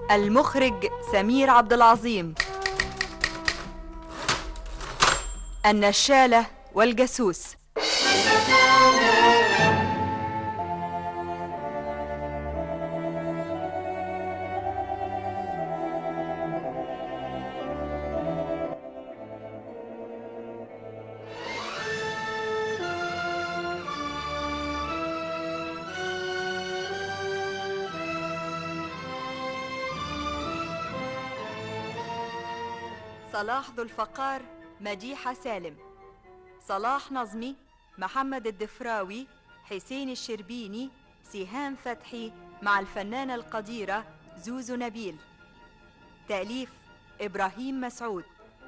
المخرج سمير عبد العظيم النشالة والجاسوس صلاح ذو الفقار مديحة سالم صلاح نظمي محمد الدفراوي حسين الشربيني سهام فتحي مع الفنانة القديرة زوزو نبيل تأليف إبراهيم مسعود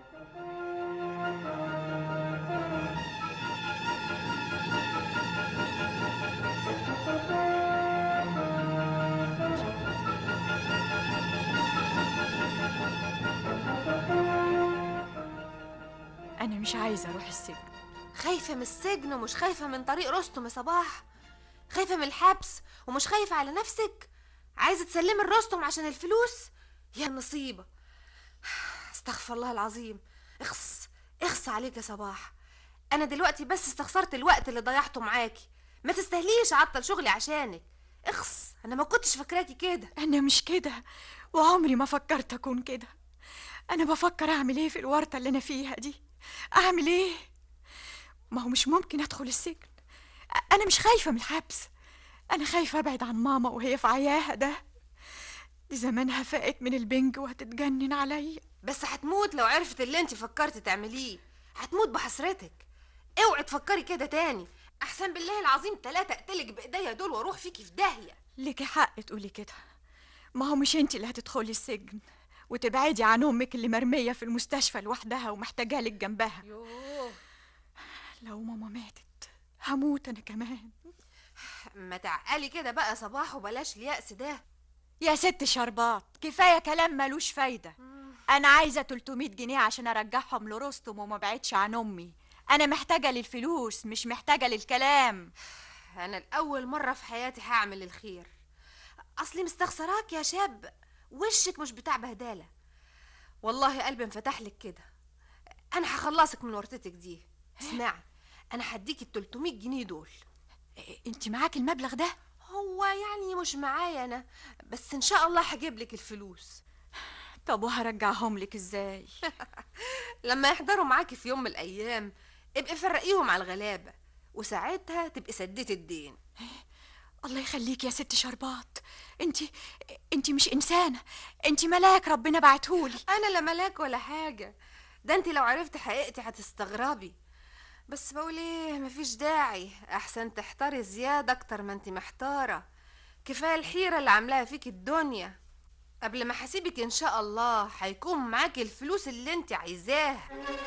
أنا مش عايزة أروح السجن خايفة من السجن ومش خايفة من طريق رستم يا صباح خايفة من الحبس ومش خايفة على نفسك عايزة تسلمي الرستم عشان الفلوس يا النصيبة استغفر الله العظيم اخص اخص عليك يا صباح انا دلوقتي بس استخسرت الوقت اللي ضيعته معاكي ما تستاهليش اعطل شغلي عشانك اخص انا ما كنتش فاكراكي كده أنا مش كده وعمري ما فكرت أكون كده أنا بفكر أعمل إيه في الورطة اللي أنا فيها دي أعمل إيه ما هو مش ممكن أدخل السجن أنا مش خايفة من الحبس أنا خايفة أبعد عن ماما وهي في عياها ده دي زمانها فاقت من البنج وهتتجنن عليا بس هتموت لو عرفت اللي انت فكرت تعمليه هتموت بحسرتك اوعي تفكري كده تاني احسن بالله العظيم تلاتة اقتلك بايديا دول واروح فيكي في داهية ليكي حق تقولي كده ما هو مش انت اللي هتدخلي السجن وتبعدي عن امك اللي مرميه في المستشفى لوحدها ومحتاجه لك جنبها يوه لو ماما ماتت هموت انا كمان ما تعقلي كده بقى يا صباح وبلاش اليأس ده يا ست شربات كفايه كلام ملوش فايده انا عايزه 300 جنيه عشان ارجعهم لرستم وما بعدش عن امي انا محتاجه للفلوس مش محتاجه للكلام انا الاول مرة في حياتي هعمل الخير اصلي مستخسراك يا شاب وشك مش بتاع بهدالة والله قلبي انفتح لك كده انا هخلصك من ورطتك دي اسمعي انا هديكي ال 300 جنيه دول انت معاك المبلغ ده هو يعني مش معايا انا بس ان شاء الله هجيب لك الفلوس طب وهرجعهم لك ازاي لما يحضروا معاكي في يوم من الايام ابقي فرقيهم على الغلابه وساعتها تبقي سديتي الدين الله يخليك يا ست شربات انت انت مش انسانه انت ملاك ربنا بعتهولي انا لا ملاك ولا حاجه ده انت لو عرفت حقيقتي هتستغربي بس بقول ايه مفيش داعي احسن تحتاري زياده اكتر ما انت محتاره كفايه الحيره اللي عاملاها فيك الدنيا قبل ما هسيبك ان شاء الله هيكون معاكي الفلوس اللي انت عايزاها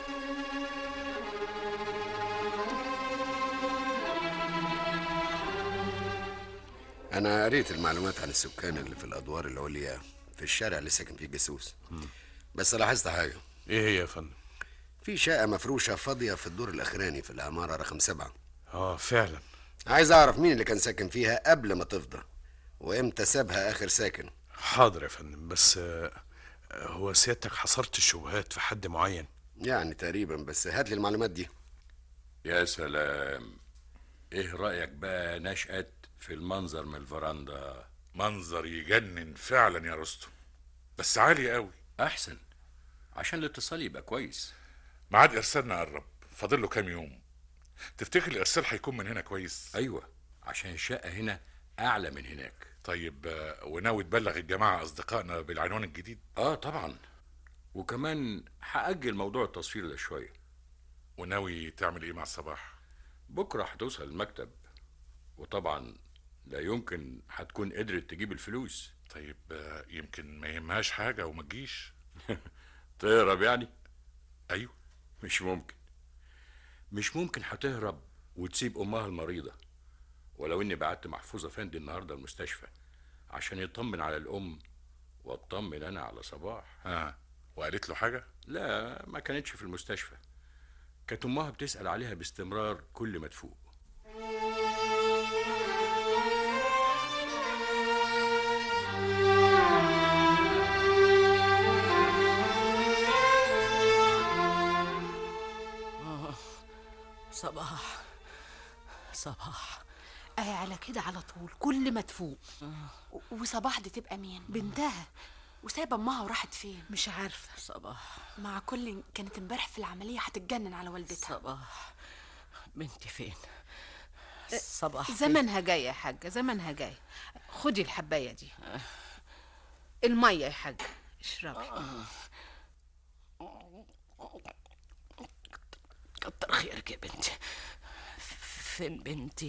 أنا قريت المعلومات عن السكان اللي في الأدوار العليا في الشارع اللي ساكن فيه جاسوس بس لاحظت حاجة ايه هي يا فندم في شقة مفروشة فاضية في الدور الأخراني في العمارة رقم سبعة اه فعلا عايز أعرف مين اللي كان ساكن فيها قبل ما تفضى وإمتى سابها آخر ساكن حاضر يا فندم بس آه، هو سيادتك حصرت الشبهات في حد معين يعني تقريبا بس هات لي المعلومات دي يا سلام ايه رأيك بقى نشأت في المنظر من الفرندا منظر يجنن فعلا يا رستم بس عالي قوي احسن عشان الاتصال يبقى كويس ميعاد ارسالنا قرب فاضل له كام يوم تفتكر الارسال هيكون من هنا كويس ايوه عشان الشقة هنا اعلى من هناك طيب آه، وناوي تبلغ الجماعه اصدقائنا بالعنوان الجديد اه طبعا وكمان هأجل موضوع التصوير ده شوية وناوي تعمل ايه مع الصباح بكرة هتوصل المكتب وطبعا لا يمكن هتكون قدرت تجيب الفلوس طيب آه، يمكن ما يهمهاش حاجه وما تجيش تهرب يعني ايوه مش ممكن مش ممكن هتهرب وتسيب امها المريضه ولو اني بعت محفوظ افندي النهارده المستشفى عشان يطمن على الام واطمن انا على صباح ها وقالت له حاجه لا ما كانتش في المستشفى كانت امها بتسال عليها باستمرار كل ما تفوق صباح صباح اهي على كده على طول كل ما تفوق و- وصباح دي تبقى مين بنتها وسايبه امها وراحت فين مش عارفه صباح مع كل كانت امبارح في العمليه هتتجنن على والدتها صباح بنتي فين صباح فين؟ زمنها جاي يا حاجه زمنها جاي خدي الحبايه دي الميه يا حاجه اشربي كتر خيرك يا بنتي فين بنتي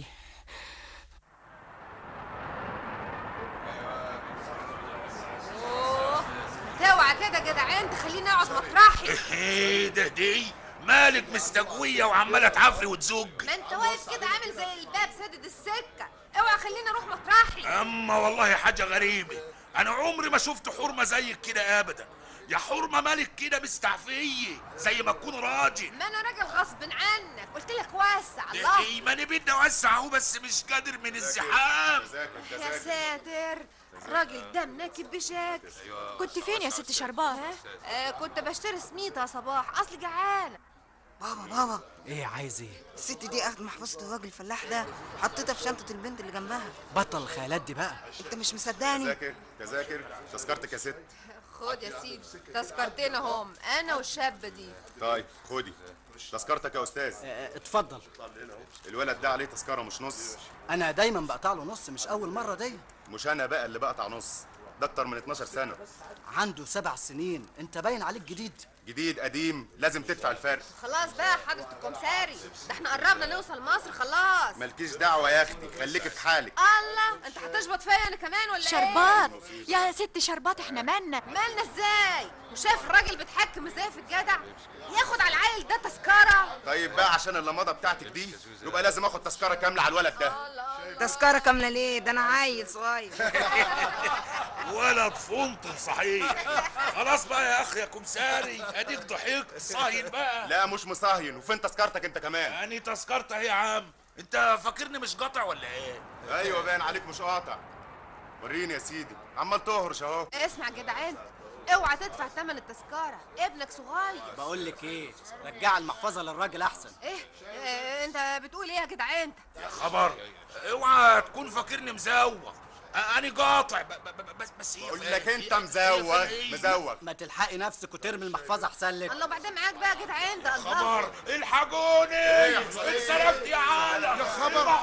اوعى كده يا جدعان تخليني اقعد مطرحي ايه ده دي مالك مستجوية وعمالة تعفري وتزوج ما انت واقف كده عامل زي الباب سادد السكه اوعى خليني اروح مطرحي اما والله حاجة غريبة انا عمري ما شفت حرمة زيك كده ابدا يا حرمة مالك كده مستعفية زي ما تكون راجل ما انا راجل غصب عنك قلت لك وسع ده الله ايه ما انا بدي اوسع اهو بس مش قادر من الزحام يا ساتر الراجل ده مناكب بشكل كنت فين يا ست شربات آه كنت بشتري سميطه يا صباح اصلي جعانه بابا بابا ايه عايز ايه الست دي اخد محفظة الراجل الفلاح ده حطيتها في شنطة البنت اللي جنبها بطل الخيالات دي بقى انت مش مصدقني تذاكر تذاكر تذكرتك يا ست خد يا سيدي تذكرتين اهم انا والشابه دي طيب خدي تذكرتك يا استاذ اه اتفضل الولد ده عليه تذكره مش نص انا دايما بقطع له نص مش اول مره دي مش انا بقى اللي بقطع نص ده اكتر من 12 سنه عنده سبع سنين انت باين عليك جديد جديد قديم لازم تدفع الفرق خلاص بقى حضرة الكمساري ده احنا قربنا نوصل مصر خلاص مالكيش دعوه يا اختي خليكي في حالك الله انت هتشبط فيا انا كمان ولا شربات ايه يا ست شربات احنا مالنا مالنا ازاي وشايف الراجل بيتحكم ازاي في الجدع ياخد على العيل ده تذكره طيب بقى عشان اللمضه بتاعتك دي يبقى لازم اخد تذكره كامله على الولد ده تذكرة كاملة ليه ده انا عيل صغير ولد فنطل صحيح خلاص بقى يا اخي يا كمساري اديك ضحكت صاين بقى لا مش مصاهين وفين تذكرتك انت كمان يعني تذكرت اهي يا عم انت فاكرني مش قاطع ولا ايه ايوه باين عليك مش قاطع وريني يا سيدي عمال تهرش اهو اسمع يا جدعان اوعى تدفع ثمن التذكره ابنك صغير بقول لك ايه رجع المحفظه للراجل احسن ايه, إيه انت بتقول ايه يا جدعان انت يا خبر اوعى تكون فاكرني مزوق انا قاطع ب- ب- ب- بس بس هي اقول فين؟ لك انت هي- مزوق هي فين؟ مزوق ما تلحقي نفسك وترمي المحفظه احسن لك الله بعدين معاك بقى يا جدعان ده الله خبر الحقوني اتسرقت يا عالم يا خبر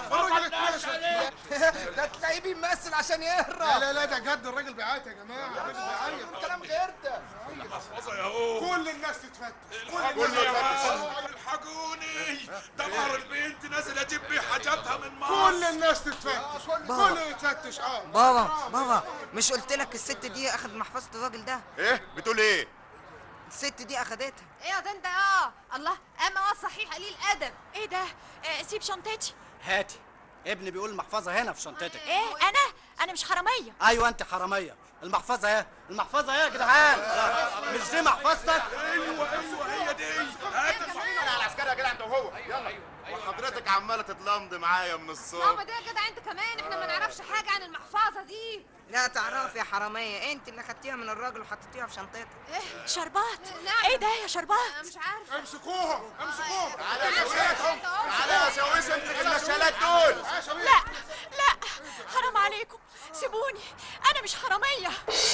ده تلاقيه بيمثل عشان يهرب لا لا لا ده جد الراجل بيعيط يا جماعه الراجل بيعيط الكلام غير ده المحفظه يا هو كل الناس تتفتش الحقوني يا عالم الحقوني ده مهر البنت نازل اجيب بيه حاجاتها من مصر كل الناس تتفتش بابا. كله يتفتش اه بابا بابا مش قلت لك الست دي اخد محفظة الراجل ده ايه بتقول ايه الست دي اخدتها ايه ده انت اه الله اما هو صحيح قليل ادب ايه ده اه سيب شنطتي هاتي ابني بيقول المحفظه هنا في شنطتك ايه انا انا مش حراميه ايوه انت حراميه المحفظه اهي المحفظه اهي يا جدعان مش دي محفظتك ايوه ايوه هي دي هات انا على العسكري يا جدع انت وهو يلا وحضرتك عماله تتلمض معايا من ماما الصبح ده يا جدع انت كمان احنا ما نعرفش حاجه عن المحفظه دي لا تعرفي يا حرامية انت اللي خدتيها من الراجل وحطيتيها في شنطتك ايه شربات نعم. ايه ده يا شربات انا مش عارفه امسكوهم امسكوهم تعالى يا شاويش تعالى يا شاويش امسك المشالات دول لا لا حرام عليكم سيبوني انا مش حراميه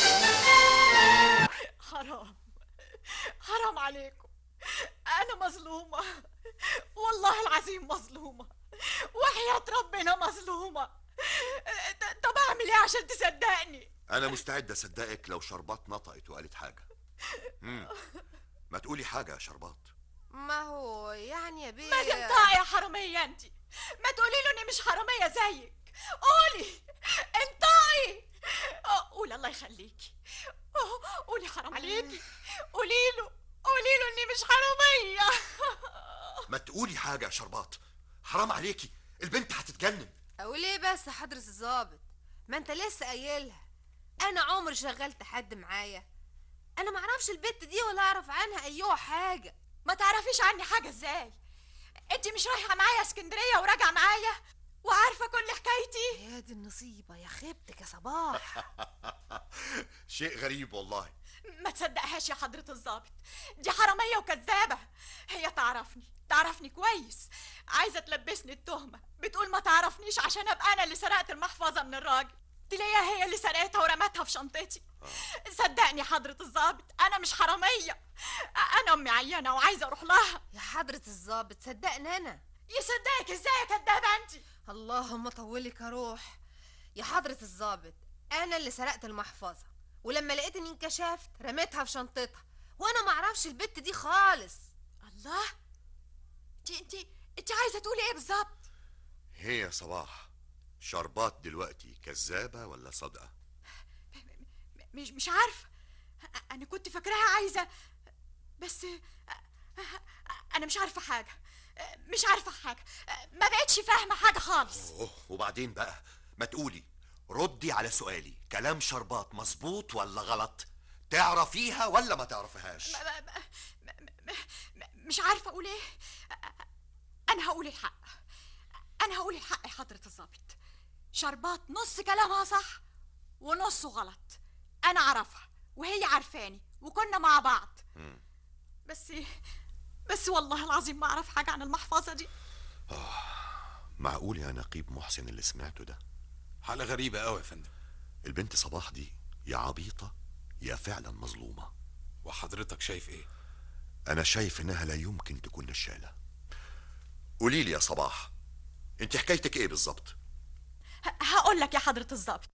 حرام حرام عليكم انا مظلومه والله العظيم مظلومه وحياه ربنا مظلومه ط- طب اعمل ايه عشان تصدقني أنا مستعد أصدقك لو شربات نطقت وقالت حاجة مم. ما تقولي حاجة يا شربات ما هو يعني يا بيه ما تنطقي يا حراميه انت ما تقولي له اني مش حراميه زيك قولي انطقي آه، قولي الله يخليكي آه، قولي حرام عليكي قولي له قولي له اني مش حراميه ما تقولي حاجة يا شربات حرام عليكي البنت هتتجنن اقول ايه بس يا حضرة الظابط ما انت لسه قايلها انا عمري شغلت حد معايا انا ما اعرفش البت دي ولا اعرف عنها ايوه حاجه ما تعرفيش عني حاجه ازاي انت مش رايحه معايا اسكندريه وراجعه معايا وعارفه كل حكايتي يا دي النصيبه يا خيبتك يا صباح شيء غريب والله ما تصدقهاش يا حضرة الضابط دي حرامية وكذابة هي تعرفني تعرفني كويس عايزة تلبسني التهمة بتقول ما تعرفنيش عشان ابقى انا اللي سرقت المحفظة من الراجل تلاقيها هي اللي سرقتها ورمتها في شنطتي صدقني حضرة الضابط انا مش حرامية انا امي عيانة وعايزة اروح لها يا حضرة الظابط صدقني انا يصدقك ازاي يا كدابة انت اللهم طولك يا روح يا حضرة الظابط انا اللي سرقت المحفظة ولما لقيت اني انكشفت رميتها في شنطتها وانا معرفش البت دي خالص الله انت انت انت عايزة تقولي ايه بالظبط هي يا صباح شربات دلوقتي كذابة ولا صادقة مش مش عارفة أنا كنت فاكراها عايزة بس أنا مش عارفة حاجة مش عارفة حاجة ما بقتش فاهمة حاجة خالص أوه وبعدين بقى ما تقولي ردي على سؤالي كلام شربات مظبوط ولا غلط تعرفيها ولا ما تعرفيهاش ما ما ما ما ما مش عارفة أقول إيه أنا هقول الحق أنا هقول الحق يا حضرة الظابط شربات نص كلامها صح ونصه غلط أنا أعرفها وهي عارفاني وكنا مع بعض مم. بس بس والله العظيم ما أعرف حاجة عن المحفظة دي معقول يا نقيب محسن اللي سمعته ده حالة غريبة قوي يا فندم البنت صباح دي يا عبيطة يا فعلا مظلومة وحضرتك شايف ايه أنا شايف إنها لا يمكن تكون نشالة قولي لي يا صباح أنت حكايتك إيه بالظبط ه- هقول لك يا حضرة الظابط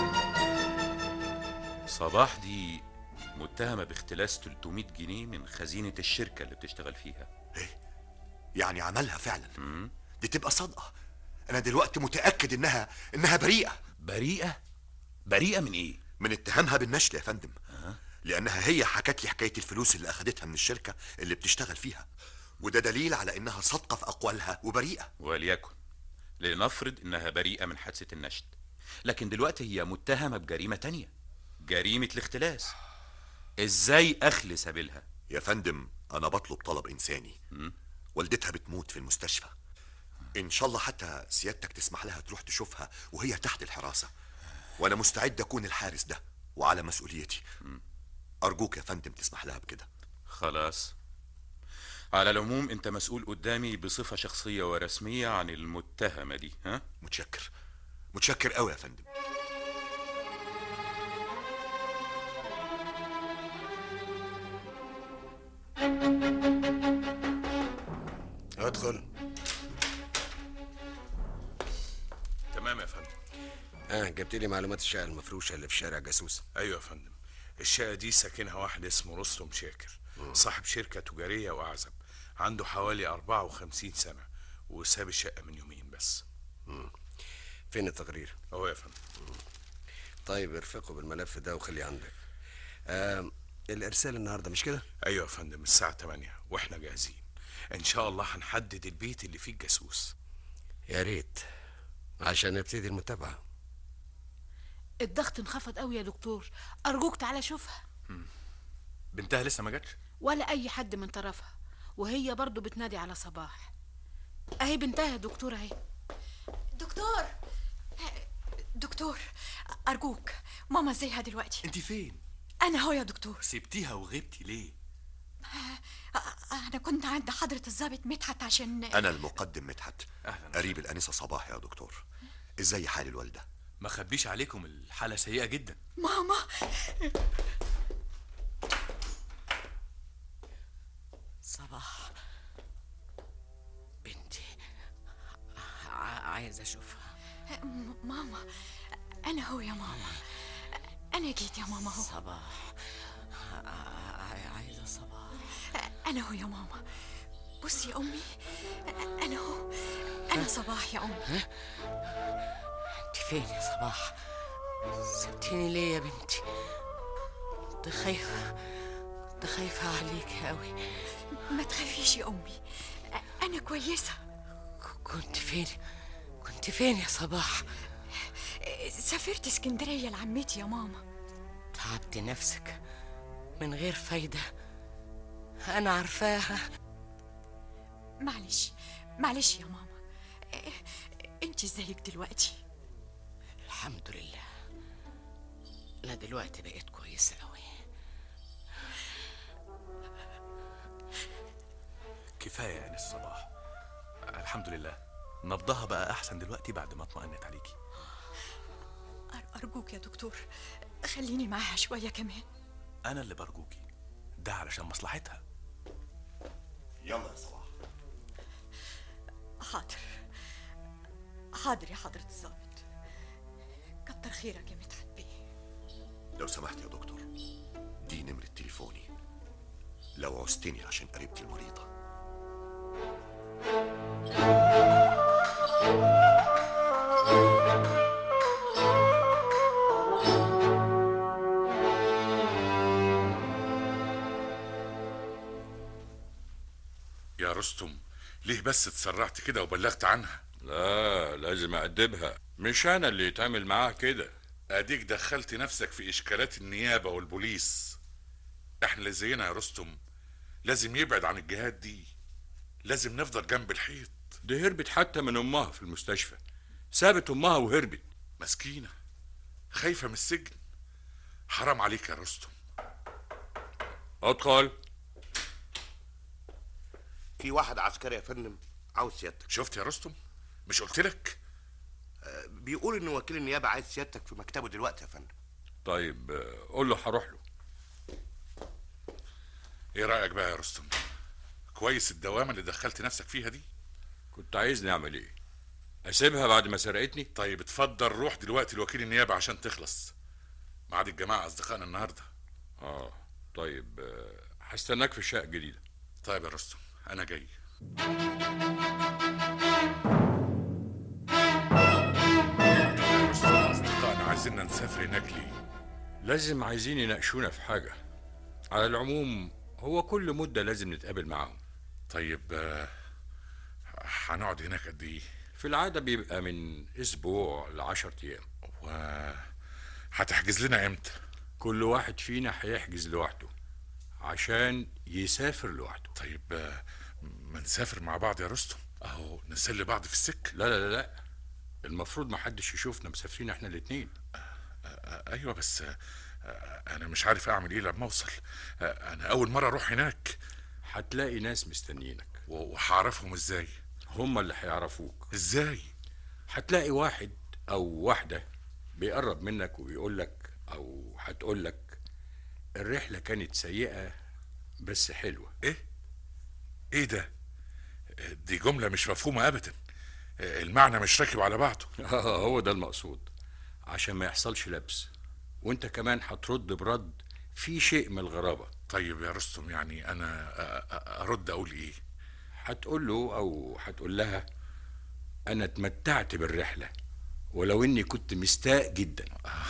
صباح دي متهمة باختلاس 300 جنيه من خزينة الشركة اللي بتشتغل فيها يعني عملها فعلا دي تبقى صادقة أنا دلوقتي متأكد إنها إنها بريئة بريئة؟ بريئة من إيه؟ من اتهامها بالنشل يا فندم لأنها هي حكت لي حكاية الفلوس اللي أخدتها من الشركة اللي بتشتغل فيها وده دليل على إنها صادقة في أقوالها وبريئة وليكن لنفرض إنها بريئة من حادثة النشد لكن دلوقتي هي متهمة بجريمة تانية جريمة الاختلاس إزاي أخلي سبيلها؟ يا فندم أنا بطلب طلب إنساني والدتها بتموت في المستشفى إن شاء الله حتى سيادتك تسمح لها تروح تشوفها وهي تحت الحراسة وأنا مستعد أكون الحارس ده وعلى مسؤوليتي أرجوك يا فندم تسمح لها بكده خلاص على العموم انت مسؤول قدامي بصفة شخصية ورسمية عن المتهمة دي ها؟ متشكر متشكر قوي يا فندم ادخل تمام يا فندم اه جبت لي معلومات الشقه المفروشه اللي في شارع جاسوس ايوه يا فندم الشقة دي ساكنها واحد اسمه رستم شاكر صاحب شركة تجارية وأعزب عنده حوالي 54 سنة وساب الشقة من يومين بس فين التقرير اهو يا فندم طيب ارفقه بالملف ده وخليه عندك آه الارسال النهارده مش كده ايوه يا فندم الساعة 8 واحنا جاهزين ان شاء الله هنحدد البيت اللي فيه الجاسوس يا ريت عشان نبتدي المتابعه الضغط انخفض قوي يا دكتور ارجوك تعالى شوفها بنتها لسه ما جاتش ولا اي حد من طرفها وهي برضو بتنادي على صباح اهي بنتها يا دكتور اهي دكتور دكتور أرجوك ماما ازيها دلوقتي انت فين أنا هو يا دكتور سبتيها وغبتي ليه أنا كنت عند حضرة الضابط مدحت عشان أنا المقدم مدحت قريب الأنسة صباح يا دكتور إزاي حال الوالدة ما خبيش عليكم الحالة سيئة جدا ماما صباح بنتي ع- عايز اشوفها م- ماما أنا هو يا ماما أنا جيت يا ماما هو صباح ع- عايزه صباح أنا هو يا ماما بصي يا أمي أنا هو أنا صباح يا أمي انت فين يا صباح سبتيني ليه يا بنتي كنت خايفه كنت خايفه عليك قوي ما تخافيش يا أمي أنا كويسة كنت فين كنت فين يا صباح سافرت اسكندرية لعمتي يا ماما تعبتي نفسك من غير فايدة أنا عارفاها معلش معلش يا ماما انت ازيك دلوقتي الحمد لله أنا دلوقتي بقيت كويسة أوي كفايه يا انس صباح الحمد لله نبضها بقى احسن دلوقتي بعد ما اطمأنت عليكي أر- أرجوك يا دكتور خليني معاها شوية كمان انا اللي برجوكي ده علشان مصلحتها يلا يا صباح حاضر حاضر يا حضرة الظابط كتر خيرك يا مدحت بيه لو سمحت يا دكتور دي نمرة تليفوني لو عوزتني عشان قريبتي المريضة يا رستم ليه بس اتسرعت كده وبلغت عنها لا لازم أأدبها مش أنا اللي يتعامل معاها كده اديك دخلت نفسك في اشكالات النيابه والبوليس احنا اللي زينا يا رستم لازم يبعد عن الجهات دي لازم نفضل جنب الحيط دي هربت حتى من أمها في المستشفى سابت أمها وهربت مسكينه خايفه من السجن حرام عليك يا رستم ادخل في واحد عسكري يا فندم عاوز سيادتك شفت يا رستم مش قلت لك آه، بيقول ان وكيل النيابه عايز سيادتك في مكتبه دلوقتي يا فندم طيب آه، قول له هروح له ايه رايك بقى يا رستم كويس الدوامه اللي دخلت نفسك فيها دي كنت عايزني أعمل إيه أسيبها بعد ما سرقتني طيب اتفضل روح دلوقتي لوكيل النيابه عشان تخلص ميعاد الجماعه اصدقائنا النهارده اه طيب آه، هستناك في الشقة الجديدة طيب يا رستم انا جاي يا رستم اصدقائنا عايزيننا نسافر هناك ليه لازم عايزين يناقشونا في حاجة على العموم هو كل مدة لازم نتقابل معاهم طيب آه، هنقعد هناك قد ايه في العادة بيبقى من أسبوع لعشر أيام و هتحجز لنا امتى كل واحد فينا هيحجز لوحده عشان يسافر لوحده طيب آه، ما نسافر مع بعض يا رستم اهو نسلي بعض في السكه لا لا لا لا المفروض ما حدش يشوفنا مسافرين احنا الاتنين آه، ايوه بس آه، آه، انا مش عارف اعمل ايه لما اوصل آه، انا اول مره اروح هناك هتلاقي ناس مستنيينك و- وهعرفهم ازاي هما اللي هيعرفوك ازاي هتلاقي واحد او واحدة بيقرب منك وبيقول لك او هتقول لك الرحلة كانت سيئة بس حلوة ايه ايه ده آه، دي جمله مش مفهومه ابدا آه، المعنى مش راكب على بعضه اه هو ده المقصود عشان ما يحصلش لبس وانت كمان هترد برد في شيء من الغرابة طيب يا رستم يعني انا أ- أ- ارد اقول ايه هتقول له او هتقول لها انا اتمتعت بالرحلة ولو اني كنت مستاء جدا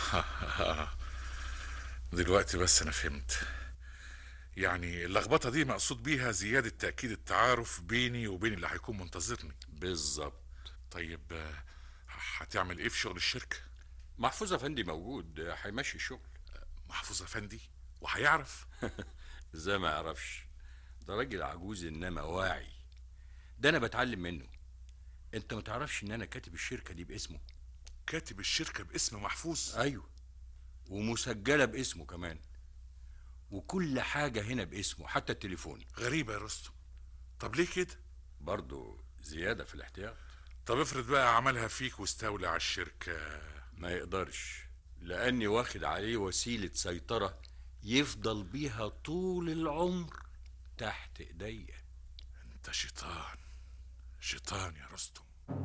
دلوقتي بس انا فهمت يعني اللخبطه دي مقصود بيها زياده تاكيد التعارف بيني وبين اللي هيكون منتظرني بالظبط طيب آه، هتعمل ايه في شغل الشركه محفوظ افندي موجود هيمشي الشغل محفوظ افندي وهيعرف ازاي ما يعرفش ده راجل عجوز انما واعي ده انا بتعلم منه انت ما تعرفش ان انا كاتب الشركه دي باسمه كاتب الشركه باسم محفوظ ايوه ومسجله باسمه كمان وكل حاجه هنا باسمه حتى التليفون غريبه يا رستم طب ليه كده برضه زياده في الاحتياط طب افرض بقى عملها فيك واستولى على الشركه ما يقدرش لاني واخد عليه وسيله سيطره يفضل بيها طول العمر تحت ايديا انت شيطان شيطان يا رستم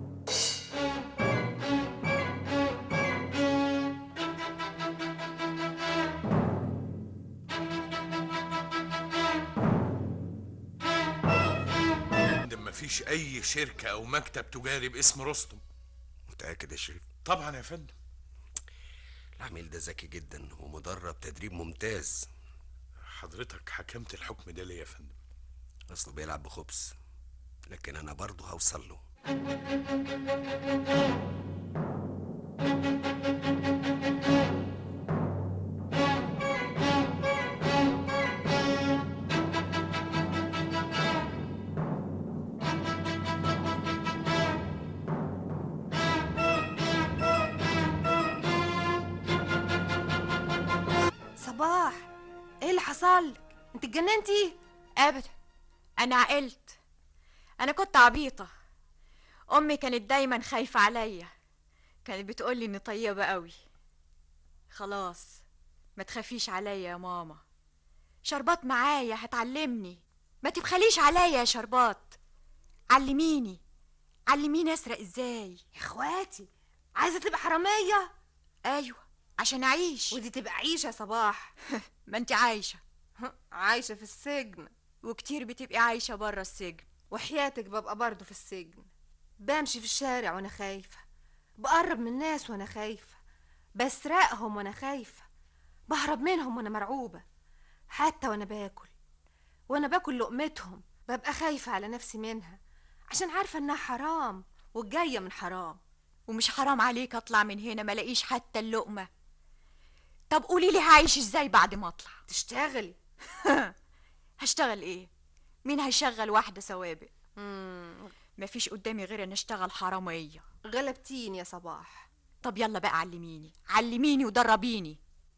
ده مفيش اي شركه او مكتب تجاري باسم رستم متأكد يا شريف طبعا يا فندم العميل ده ذكي جدا ومدرب تدريب ممتاز حضرتك حكمت الحكم ده ليه يا فندم اصله بيلعب بخبز لكن انا برضه هوصل له صباح ايه اللي حصل لك انت اتجننتي ابدا انا عقلت انا كنت عبيطه امي كانت دايما خايفه عليا كانت بتقولي اني طيبه قوي خلاص ما تخافيش عليا يا ماما شربات معايا هتعلمني ما تبخليش عليا يا شربات علميني علميني اسرق ازاي يا اخواتي عايزه تبقى حراميه ايوه عشان اعيش ودي تبقى عيشه يا صباح ما انت عايشه عايشه في السجن وكتير بتبقي عايشه بره السجن وحياتك ببقى برضه في السجن بمشي في الشارع وانا خايفه بقرب من الناس وانا خايفه بسرقهم وانا خايفه بهرب منهم وانا مرعوبه حتى وانا باكل وانا باكل لقمتهم ببقى خايفه على نفسي منها عشان عارفه انها حرام وجايه من حرام ومش حرام عليك اطلع من هنا ما الاقيش حتى اللقمه طب قولي لي هعيش ازاي بعد ما اطلع تشتغلي هشتغل ايه مين هيشغل واحده سوابق مفيش قدامي غير ان اشتغل حراميه غلبتيني يا صباح طب يلا بقى علميني علميني ودربيني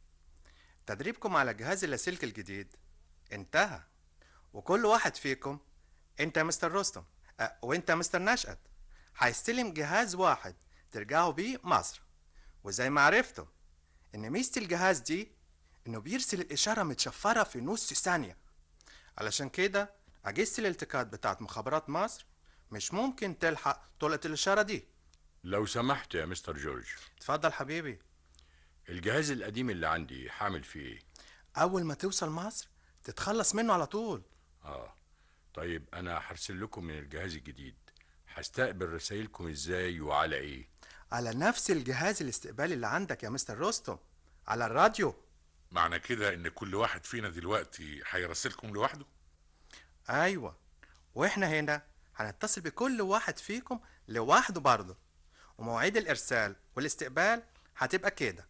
تدريبكم على جهاز اللاسلكي الجديد انتهى وكل واحد فيكم انت يا مستر رستم أه وانت يا مستر نشأت هيستلم جهاز واحد ترجعوا بيه مصر وزي ما عرفتم ان ميزة الجهاز دي انه بيرسل الاشارة متشفرة في نص ثانية علشان كده اجهزة الالتقاط بتاعت مخابرات مصر مش ممكن تلحق طلقة الاشارة دي لو سمحت يا مستر جورج اتفضل حبيبي الجهاز القديم اللي عندي حامل فيه ايه اول ما توصل مصر تتخلص منه على طول اه طيب انا هرسل لكم من الجهاز الجديد هستقبل رسايلكم ازاي وعلى ايه على نفس الجهاز الاستقبالي اللي عندك يا مستر رستم على الراديو معنى كده ان كل واحد فينا دلوقتي هيراسلكم لوحده ايوه واحنا هنا هنتصل بكل واحد فيكم لوحده برضه ومواعيد الارسال والاستقبال هتبقى كده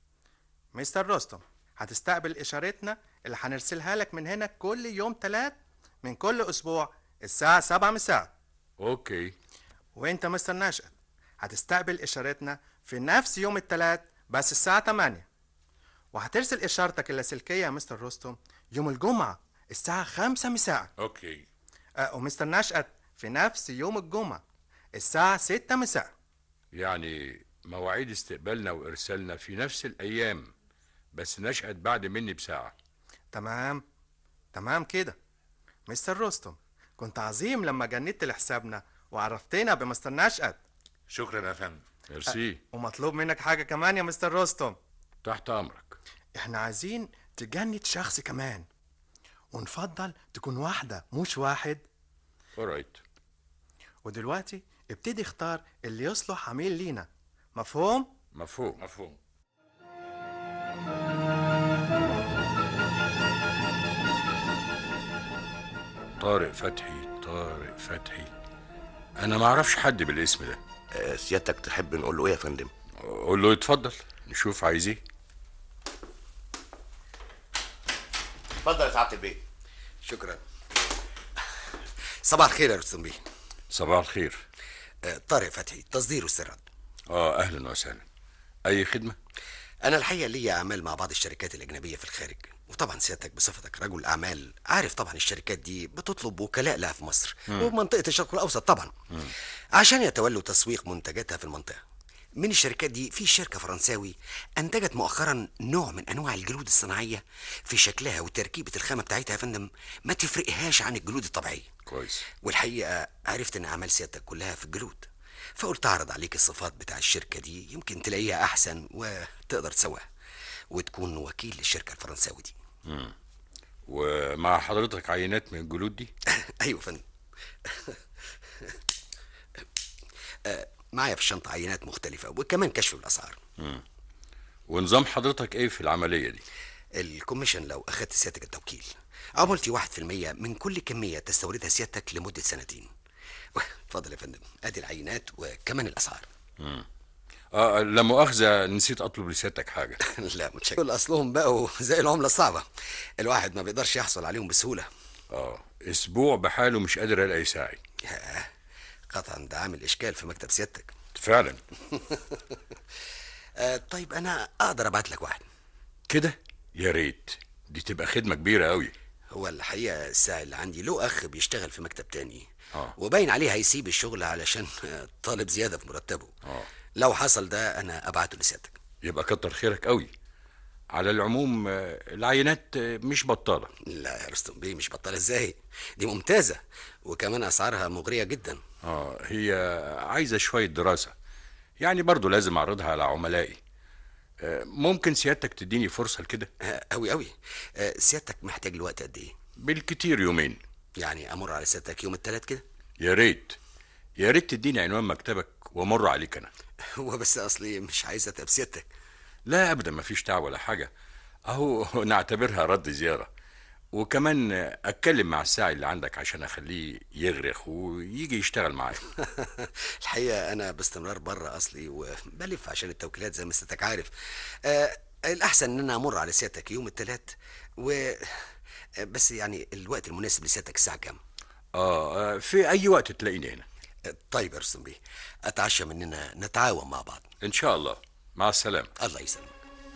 مستر رستم هتستقبل اشارتنا اللي هنرسلها لك من هنا كل يوم تلات من كل اسبوع الساعة سبعة مساء اوكي وانت مستر نشأت هتستقبل اشارتنا في نفس يوم التلات بس الساعة 8 وهترسل اشارتك اللاسلكية يا مستر رستم يوم الجمعة الساعة 5 مساء اوكي أه ومستر نشأت في نفس يوم الجمعة الساعة 6 مساء يعني مواعيد استقبالنا وارسالنا في نفس الايام بس نشأت بعد مني بساعه تمام تمام كده مستر رستم كنت عظيم لما جندت لحسابنا وعرفتنا بمستر نشأت شكرا يا فندم ميرسي ومطلوب منك حاجة كمان يا مستر رستم تحت امرك احنا عايزين تجند شخص كمان ونفضل تكون واحدة مش واحد اورايت ودلوقتي ابتدي اختار اللي يصلح عميل لينا مفهوم؟ مفهوم مفهوم طارق فتحي طارق فتحي انا ما اعرفش حد بالاسم ده آه، سيادتك تحب نقول له ايه يا فندم قول له اتفضل نشوف عايز ايه اتفضل يا سعاده البيت شكرا صباح الخير يا رستم بيه صباح الخير آه، طارق فتحي تصدير واستيراد اه اهلا وسهلا اي خدمه انا الحقيقه ليا اعمال مع بعض الشركات الاجنبيه في الخارج وطبعا سيادتك بصفتك رجل اعمال عارف طبعا الشركات دي بتطلب وكلاء لها في مصر مم. وبمنطقه الشرق الاوسط طبعا عشان يتولوا تسويق منتجاتها في المنطقه من الشركات دي في شركة فرنساوي أنتجت مؤخرا نوع من أنواع الجلود الصناعية في شكلها وتركيبة الخامة بتاعتها يا فندم ما تفرقهاش عن الجلود الطبيعية كويس والحقيقة عرفت إن أعمال سيادتك كلها في الجلود فقلت أعرض عليك الصفات بتاع الشركة دي يمكن تلاقيها أحسن وتقدر تسواها وتكون وكيل للشركة الفرنساوي دي مم. ومع حضرتك عينات من الجلود دي أيوة يا فندم آه، معايا في الشنطة عينات مختلفة وكمان كشف الأسعار مم. ونظام حضرتك ايه في العمليه دي الكوميشن لو أخدت سيادتك التوكيل عملتي واحد في المية من كل كمية تستوردها سيادتك لمدة سنتين اتفضل يا فندم ادي العينات وكمان الاسعار مم. اه لا مؤاخذه نسيت اطلب لسيادتك حاجه لا متشكر دول اصلهم بقوا زي العمله الصعبه الواحد ما بيقدرش يحصل عليهم بسهوله اه اسبوع بحاله مش قادر الاقي ساعي ياه قطعا ده عامل اشكال في مكتب سيادتك فعلا آه طيب انا اقدر ابعت لك واحد كده يا ريت دي تبقى خدمه كبيره قوي هو الحقيقه الساعي اللي عندي له اخ بيشتغل في مكتب تاني اه وباين عليه هيسيب الشغل علشان طالب زياده في مرتبه اه لو حصل ده انا ابعته لسيادتك يبقى كتر خيرك قوي على العموم آه، العينات آه، مش بطاله لا يا رستم بيه مش بطاله ازاي دي ممتازه وكمان اسعارها مغريه جدا اه هي عايزه شويه دراسه يعني برضو لازم اعرضها على عملائي آه، ممكن سيادتك تديني فرصه لكده قوي قوي سيادتك محتاج الوقت قد ايه بالكتير يومين يعني امر على سيادتك يوم الثلاث كده يا ريت يا ريت تديني عنوان مكتبك وامر عليك انا هو بس اصلي مش عايز اتعب سيادتك لا ابدا مفيش تعب ولا حاجه اهو نعتبرها رد زياره وكمان اتكلم مع الساعي اللي عندك عشان اخليه يغرق ويجي يشتغل معايا الحقيقه انا باستمرار بره اصلي وبلف عشان التوكيلات زي ما سيادتك عارف آه الاحسن ان انا امر على سيادتك يوم الثلاث و آه، بس يعني الوقت المناسب لسيادتك الساعه كام اه آه، في اي وقت تلاقيني هنا طيب يا رستم بيه اتعشى مننا نتعاون مع بعض ان شاء الله مع السلامه الله يسلمك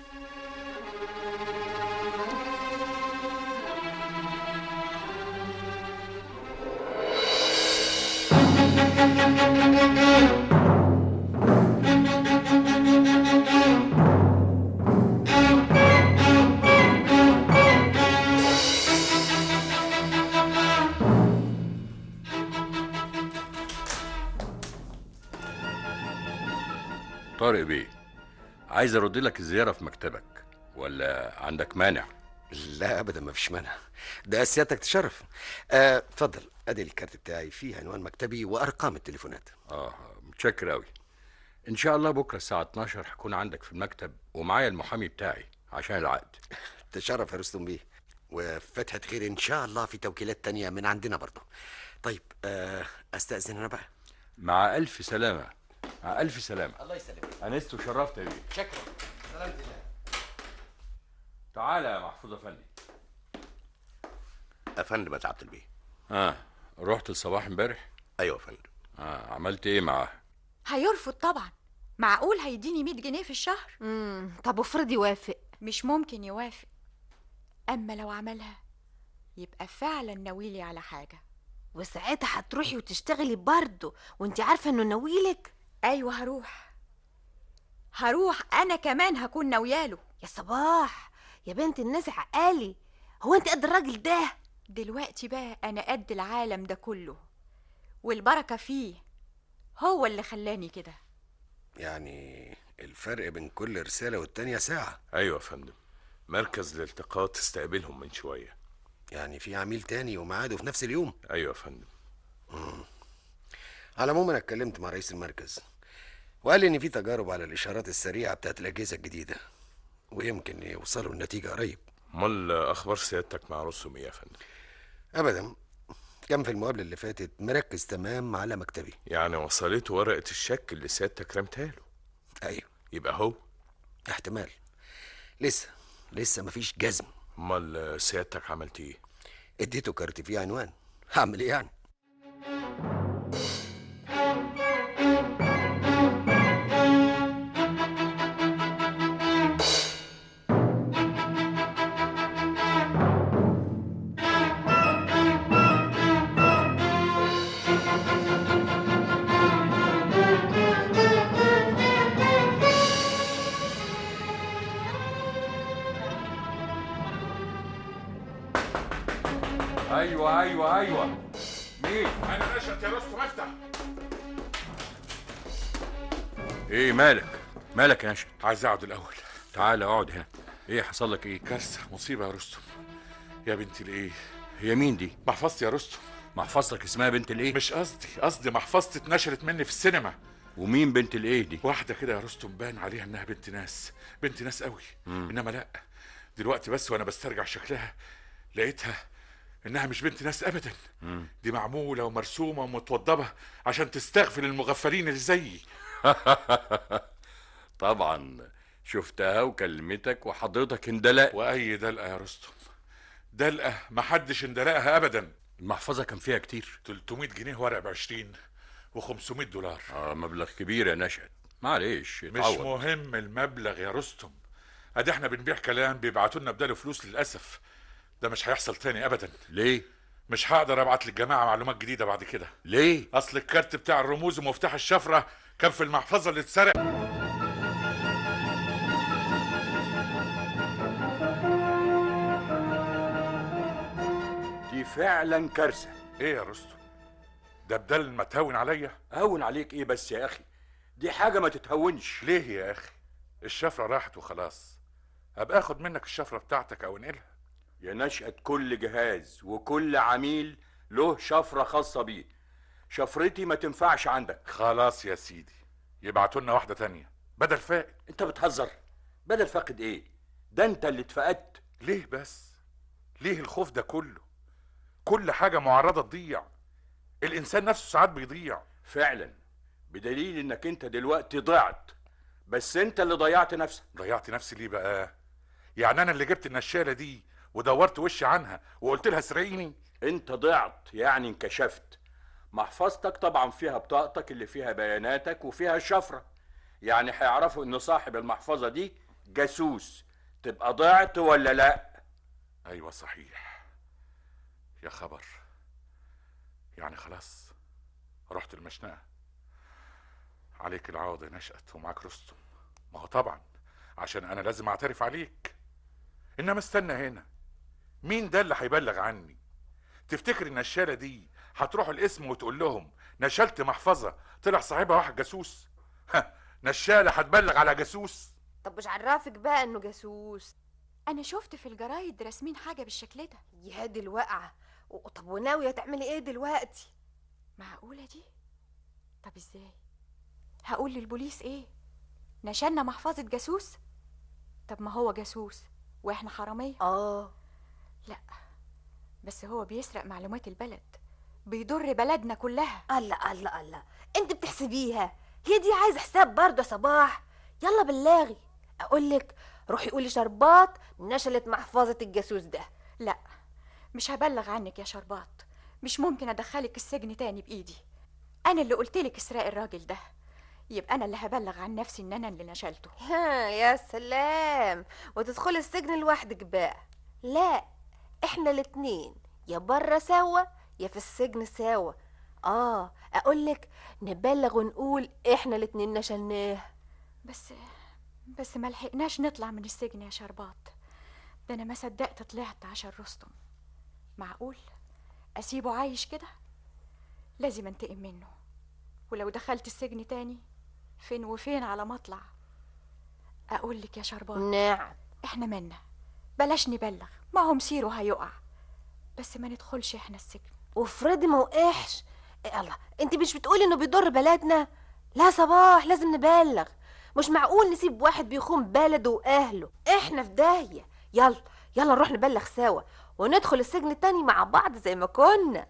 طارق بيه عايز ارد لك الزياره في مكتبك ولا عندك مانع لا ابدا ما فيش مانع ده سيادتك تشرف آه، اتفضل ادي الكارت بتاعي فيه عنوان مكتبي وارقام التليفونات اه متشكر قوي ان شاء الله بكره الساعه 12 هكون عندك في المكتب ومعايا المحامي بتاعي عشان العقد تشرف يا رستم بيه وفتحة خير ان شاء الله في توكيلات تانية من عندنا برضه طيب آه، استاذن انا بقى مع الف سلامه مع الف سلامه الله يسلمك انست وشرفت يا بيه شكرا سلامة الله تعالى يا محفوظ افندي يا فندم يا سعاده البيه اه رحت الصباح امبارح ايوه يا فندم اه عملت ايه معاه هيرفض طبعا معقول هيديني 100 جنيه في الشهر امم طب وافرض يوافق مش ممكن يوافق اما لو عملها يبقى فعلا ناويلي على حاجه وساعتها هتروحي وتشتغلي برضه وانت عارفه انه ناويلك ايوه هروح هروح انا كمان هكون ناوياله يا صباح يا بنت الناس عقالي هو انت قد الراجل ده دلوقتي بقى انا قد العالم ده كله والبركه فيه هو اللي خلاني كده يعني الفرق بين كل رسالة والتانية ساعة ايوه يا فندم مركز الالتقاط استقبلهم من شويه يعني في عميل تاني وميعاده في نفس اليوم ايوه يا فندم مم. على العموم انا اتكلمت مع رئيس المركز وقال لي ان في تجارب على الاشارات السريعه بتاعت الاجهزه الجديده ويمكن يوصلوا لنتيجه قريب امال اخبار سيادتك مع رسوم ايه يا فندم ابدا كان في المقابله اللي فاتت مركز تمام على مكتبي يعني وصلته ورقه الشك اللي سيادتك رمتها له ايوه يبقى هو احتمال لسه لسه مفيش جزم امال سيادتك عملت ايه اديته كارت فيه عنوان هعمل ايه يعني ايوه ايوه ايوه مين انا نشأت يا رستم افتح ايه مالك مالك يا نشأت عايز اقعد الاول تعالى اقعد هنا ايه حصل لك ايه كارثه مصيبه يا رستم يا بنتي الايه هي مين دي محفظتي يا رستم محفظتك اسمها بنت الايه مش قصدي قصدي محفظتي اتنشرت مني في السينما ومين بنت الايه دي واحده كده يا رستم بان عليها انها بنت ناس بنت ناس قوي مم. انما لا دلوقتي بس وانا بسترجع شكلها لقيتها انها مش بنت ناس ابدا مم. دي معموله ومرسومه ومتوضبه عشان تستغفل المغفلين اللي زيي طبعا شفتها وكلمتك وحضرتك اندلقت واي دلقه يا رستم دلقه محدش اندلقها ابدا المحفظه كان فيها كتير 300 جنيه ورق ب 20 و500 دولار اه مبلغ كبير يا نشأت معلش مش يتعوض مهم المبلغ يا رستم ادي احنا بنبيع كلام بيبعتوا لنا بداله فلوس للاسف ده مش هيحصل تاني ابدا ليه مش هقدر ابعت للجماعه معلومات جديده بعد كده ليه اصل الكارت بتاع الرموز ومفتاح الشفره كان في المحفظه اللي اتسرق دي فعلا كارثه ايه يا رستم ده بدل ما تهون عليا هون عليك ايه بس يا اخي دي حاجه ما تتهونش ليه يا اخي الشفره راحت وخلاص ابقى اخد منك الشفره بتاعتك او انقلها يا نشأة كل جهاز وكل عميل له شفرة خاصة بيه شفرتي ما تنفعش عندك خلاص يا سيدي يبعتوا لنا واحده تانية بدل فائد انت بتهزر بدل فاقد ايه ده انت اللي اتفقدت ليه بس ليه الخوف ده كله كل حاجه معرضه تضيع الانسان نفسه ساعات بيضيع فعلا بدليل انك انت دلوقتي ضعت بس انت اللي ضيعت نفسك ضيعت نفسي ليه بقى يعني انا اللي جبت النشاله دي ودورت وشي عنها وقلت لها سرقيني انت ضعت يعني انكشفت محفظتك طبعا فيها بطاقتك اللي فيها بياناتك وفيها شفرة يعني هيعرفوا ان صاحب المحفظة دي جاسوس تبقى ضعت ولا لا ايوه صحيح يا خبر يعني خلاص رحت المشنقة عليك العوض يا نشأت ومعاك رستم ما هو طبعا عشان انا لازم اعترف عليك انما استنى هنا مين ده اللي هيبلغ عني تفتكر ان النشالة دي هتروح الاسم وتقول لهم نشلت محفظة طلع صاحبها واحد جاسوس ها نشالة هتبلغ على جاسوس طب مش عرفك بقى انه جاسوس انا شفت في الجرايد راسمين حاجه بالشكل ده يا دي الواقعه و- طب وناويه تعملي ايه دلوقتي معقوله دي طب ازاي هقول للبوليس ايه نشلنا محفظه جاسوس طب ما هو جاسوس واحنا حراميه اه لا بس هو بيسرق معلومات البلد بيضر بلدنا كلها الله الله الله انت بتحسبيها هي دي عايزه حساب برضه يا صباح يلا بلاغي اقول لك روحي قولي شربات نشلت محفظه الجاسوس ده لا مش هبلغ عنك يا شربات مش ممكن ادخلك السجن تاني بايدي انا اللي قلتلك اسرقي الراجل ده يبقى انا اللي هبلغ عن نفسي ان انا اللي نشلته ها يا سلام وتدخلي السجن لوحدك بقى لا احنا الاتنين يا بره سوا يا في السجن سوا اه اقولك نبلغ ونقول احنا الاتنين نشلناه بس بس ما لحقناش نطلع من السجن يا شربات ده انا ما صدقت طلعت عشان رستم معقول اسيبه عايش كده لازم انتقم منه ولو دخلت السجن تاني فين وفين على ما اطلع اقول لك يا شربات نعم احنا منا بلاش نبلغ ما هو مصيره هيقع بس ما ندخلش احنا السجن وفريدي ما وقعش إيه الله انت مش بتقولي انه بيضر بلدنا لا صباح لازم نبلغ مش معقول نسيب واحد بيخون بلده واهله احنا في داهيه يلا يلا نروح نبلغ سوا وندخل السجن تاني مع بعض زي ما كنا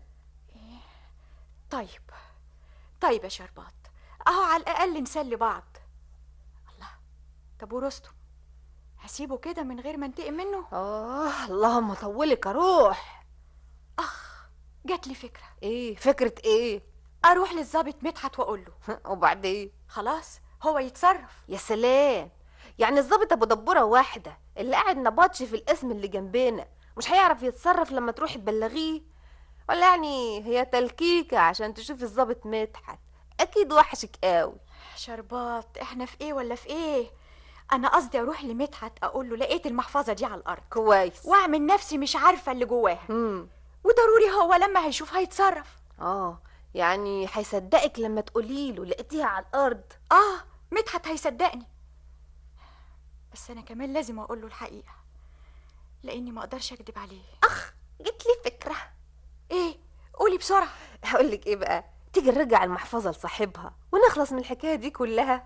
طيب طيب يا شربات اهو على الاقل نسلي بعض الله طب ورستم هسيبه كده من غير ما انتقم منه اه اللهم طولك اروح اخ جات لي فكره ايه فكره ايه اروح للظابط مدحت واقول له وبعدين خلاص هو يتصرف يا سلام يعني الظابط ابو دبوره واحده اللي قاعد نبطش في القسم اللي جنبنا مش هيعرف يتصرف لما تروحي تبلغيه ولا يعني هي تلكيكه عشان تشوفي الظابط مدحت اكيد وحشك قوي شربات احنا في ايه ولا في ايه انا قصدي اروح لمدحت اقول له لقيت المحفظه دي على الارض كويس واعمل نفسي مش عارفه اللي جواها امم وضروري هو لما هيشوف هيتصرف اه يعني هيصدقك لما تقولي له لقيتيها على الارض اه مدحت هيصدقني بس انا كمان لازم اقول له الحقيقه لاني ما اقدرش اكدب عليه اخ جت لي فكره ايه قولي بسرعه هقول لك ايه بقى تيجي نرجع المحفظه لصاحبها ونخلص من الحكايه دي كلها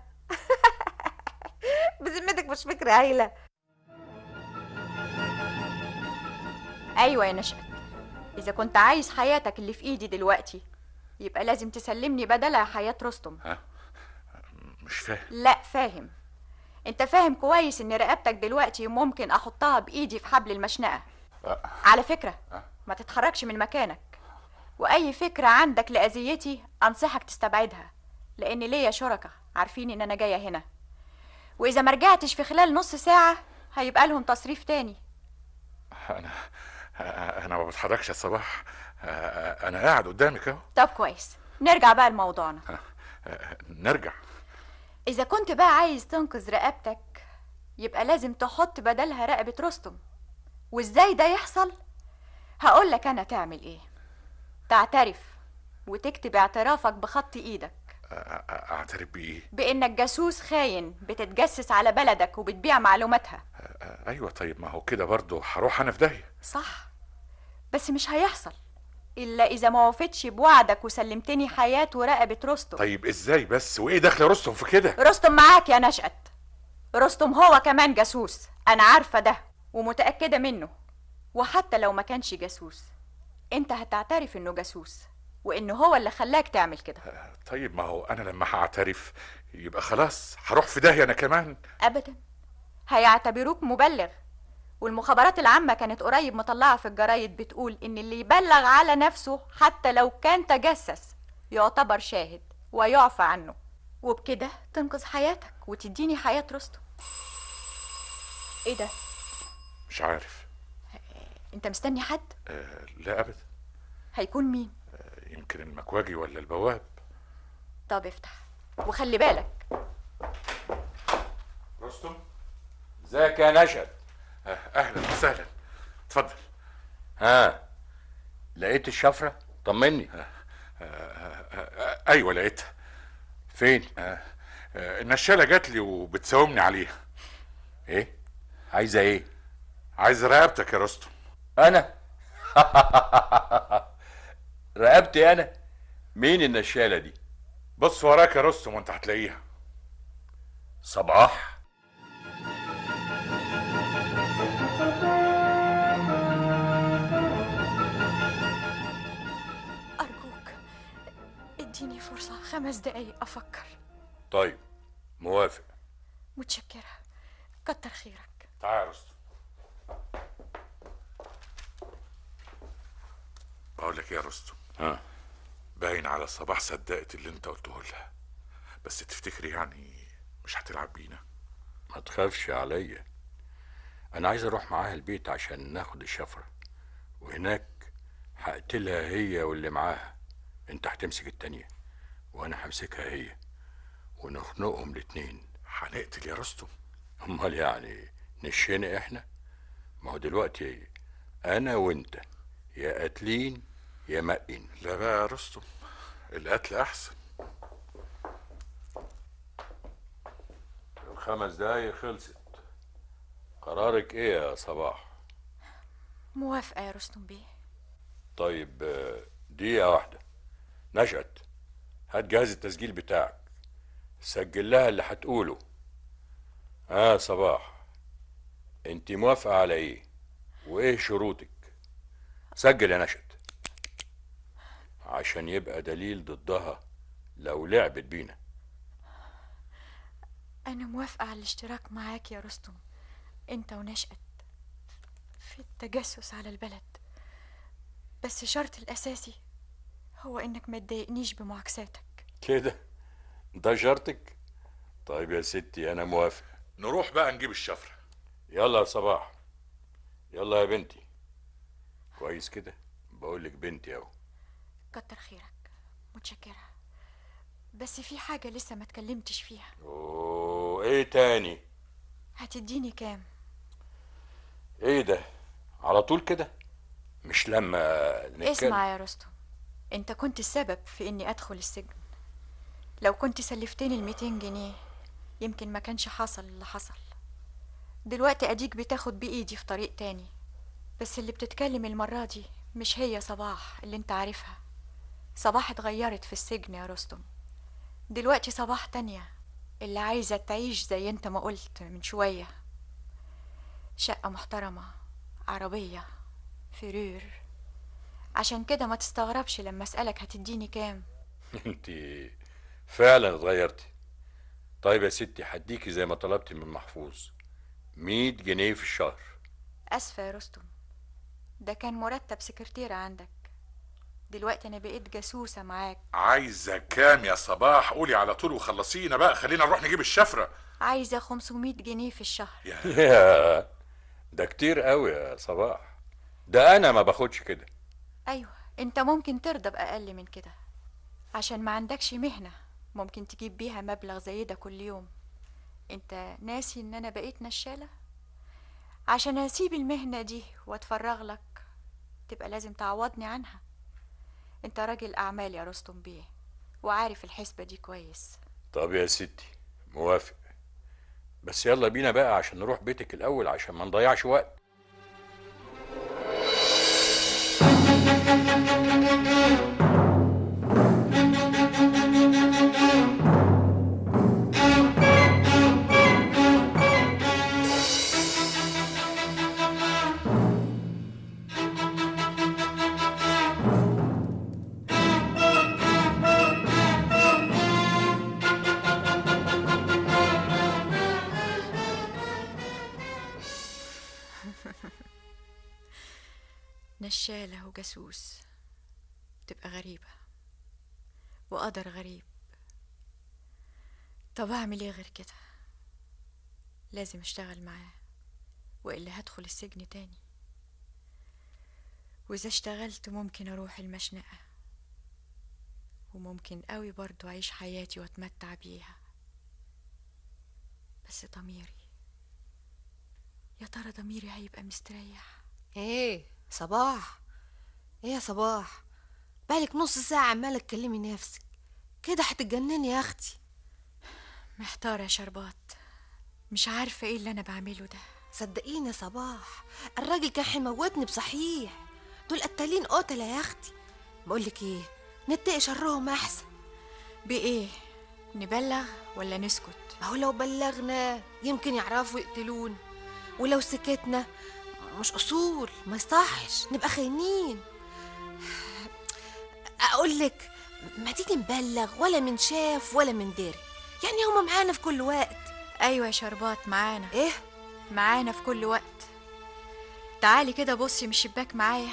بذمتك مش فكره هايله ايوه يا نشأت اذا كنت عايز حياتك اللي في ايدي دلوقتي يبقى لازم تسلمني بدلها حياه رستم ها مش فاهم لا فاهم انت فاهم كويس ان رقبتك دلوقتي ممكن احطها بايدي في حبل المشنقه على فكره ما تتحركش من مكانك واي فكره عندك لاذيتي انصحك تستبعدها لان ليا شركة عارفين ان انا جايه هنا واذا ما رجعتش في خلال نص ساعه هيبقى لهم تصريف تاني انا آه، انا ما بتحركش يا صباح آه، انا قاعد قدامك اهو طب كويس نرجع بقى لموضوعنا آه، نرجع إذا كنت بقى عايز تنقذ رقبتك يبقى لازم تحط بدلها رقبة رستم وإزاي ده يحصل؟ هقول لك أنا تعمل إيه تعترف وتكتب اعترافك بخط إيدك آه، آه، اعترف بايه بإنك جاسوس خاين بتتجسس على بلدك وبتبيع معلوماتها آه، ايوه طيب ما هو كده برضه هروح انا في داهيه صح بس مش هيحصل إلا إذا ما وفتش بوعدك وسلمتني حياة ورقبة رستم طيب ازاي بس وايه دخل رستم في كده رستم معاك يا نشأت رستم هو كمان جاسوس أنا عارفة ده ومتأكدة منه وحتى لو ما كانش جاسوس أنت هتعترف إنه جاسوس وإنه هو اللي خلاك تعمل كده طيب ما هو انا لما هعترف يبقى خلاص هروح في داهيه انا كمان أبدا هيعتبروك مبلغ والمخابرات العامة كانت قريب مطلعة في الجرايد بتقول إن اللي يبلغ على نفسه حتى لو كان تجسس يعتبر شاهد ويعفى عنه وبكده تنقذ حياتك وتديني حياة رستم ايه ده مش عارف انت مستني حد آه لا ابدا هيكون مين يمكن المكواجي ولا البواب طب افتح وخلي بالك رستم ازيك يا نشأت آه اهلا وسهلا اتفضل ها لقيت الشفرة طمني آه آه ايوه لقيتها فين آه آه النشاله جات لي وبتساومني عليها ايه عايزه ايه عايز رقبتك يا رستم انا رقبتي انا مين النشالة دي بص وراك يا رستم وانت هتلاقيها صباح أرجوك اديني فرصة خمس دقايق أفكر طيب موافق متشكرة كتر خيرك تعال يا رستم بقول لك إيه يا رستم ها باين على صباح صدقت اللي انت قلته لها بس تفتكري يعني مش هتلعب بينا ما تخافش عليا انا عايز اروح معاها البيت عشان ناخد الشفرة وهناك هقتلها هي واللي معاها انت هتمسك التانية وانا همسكها هي ونخنقهم الاتنين هنقتل يا رستم امال يعني نشينا احنا ما هو دلوقتي انا وانت يا قاتلين يا مقين لا بقى يا رستم القتل احسن الخمس دقايق خلصت قرارك ايه يا صباح موافقة يا رستم بيه طيب آه، دقيقة واحدة نشأت هات جهاز التسجيل بتاعك سجل لها اللي هتقوله اه صباح انت موافقة على ايه وايه شروطك سجل يا نشأت عشان يبقى دليل ضدها لو لعبت بينا أنا موافقة على الاشتراك معاك يا رستم أنت ونشأت في التجسس على البلد بس الشرط الأساسي هو إنك ما تضايقنيش بمعاكساتك كده ده شرطك طيب يا ستي انا موافق نروح بقى نجيب الشفرة يلا يا صباح يلا يا بنتي كويس كده بقولك بنتي اهو كتر خيرك متشكرة بس في حاجة لسه ما اتكلمتش فيها وايه تاني هتديني كام ايه ده على طول كده مش لما نتكلم اسمع يا رستم انت كنت السبب في اني ادخل السجن لو كنت سلفتني الميتين جنيه يمكن ما كانش حصل اللي حصل دلوقتي اديك بتاخد بايدي في طريق تاني بس اللي بتتكلم المرة دي مش هي صباح اللي انت عارفها صباح اتغيرت في السجن يا رستم دلوقتي صباح تانية اللي عايزة تعيش زي انت ما قلت من شوية شقة محترمة عربية فرير عشان كده ما تستغربش لما اسألك هتديني كام انت فعلا اتغيرتي طيب يا ستي هديكي زي ما طلبتي من محفوظ مية جنيه في الشهر أسفة يا رستم ده كان مرتب سكرتيرة عندك دلوقتي أنا بقيت جاسوسة معاك عايزة كام يا صباح قولي على طول وخلصينا بقى خلينا نروح نجيب الشفرة عايزة 500 جنيه في الشهر يا ده كتير قوي يا صباح ده انا ما باخدش كده ايوه انت ممكن ترضى باقل من كده عشان ما عندكش مهنه ممكن تجيب بيها مبلغ زي ده كل يوم انت ناسي ان انا بقيت نشاله عشان اسيب المهنه دي واتفرغ لك تبقى لازم تعوضني عنها انت راجل اعمال يا رستم بيه وعارف الحسبه دي كويس طب يا ستي موافق بس يلا بينا بقى عشان نروح بيتك الاول عشان ما نضيعش وقت نشالة وجاسوس تبقى غريبة وقدر غريب طب أعمل إيه غير كده لازم أشتغل معاه وإلا هدخل السجن تاني وإذا اشتغلت ممكن أروح المشنقة وممكن قوي برضو أعيش حياتي وأتمتع بيها بس ضميري يا ترى ضميري هيبقى مستريح ايه صباح ايه يا صباح بالك نص ساعة عمالة تكلمي نفسك كده هتتجنني يا اختي محتارة يا شربات مش عارفة ايه اللي انا بعمله ده صدقيني يا صباح الراجل كان هيموتني بصحيح دول قتالين قتلة يا اختي بقولك ايه نتقي شرهم احسن بايه نبلغ ولا نسكت اهو لو بلغنا يمكن يعرفوا يقتلونا ولو سكتنا مش اصول ما يصحش نبقى خاينين اقول لك ما تيجي نبلغ ولا من شاف ولا من داري يعني هما معانا في كل وقت ايوه يا شربات معانا ايه معانا في كل وقت تعالي كده بصي من الشباك معايا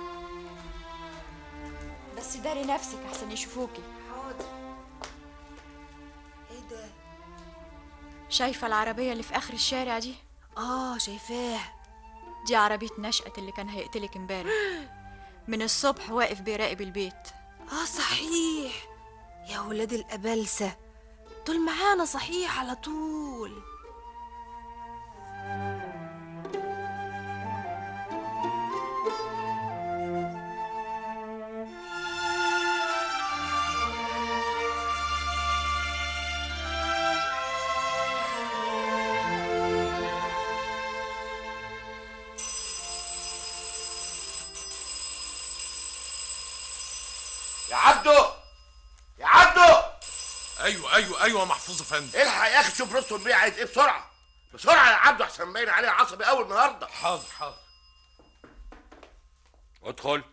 بس داري نفسك احسن يشوفوكي حاضر ايه ده شايفة العربية اللي في آخر الشارع دي؟ اه شايفاها دي عربية نشأت اللي كان هيقتلك امبارح من الصبح واقف بيراقب البيت اه صحيح يا ولاد الأبلسة دول معانا صحيح على طول يا عبده يا عبده ايوه ايوه ايوه محفوظ افندم الحق يا اخي شوف رستم بيه عايز ايه بسرعه بسرعه يا عبده احسن باين عليه عصبي قوي النهارده حاضر حاضر ادخل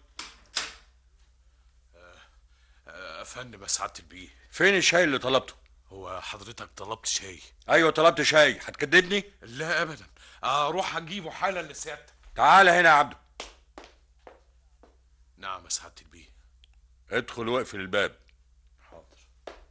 آه، افندم يا سعاده البيه فين الشاي اللي طلبته هو حضرتك طلبت شاي ايوه طلبت شاي هتكدبني لا ابدا اروح اجيبه حالا لسيادتك تعال هنا يا عبده نعم يا سعاده البيه ادخل واقفل الباب حاضر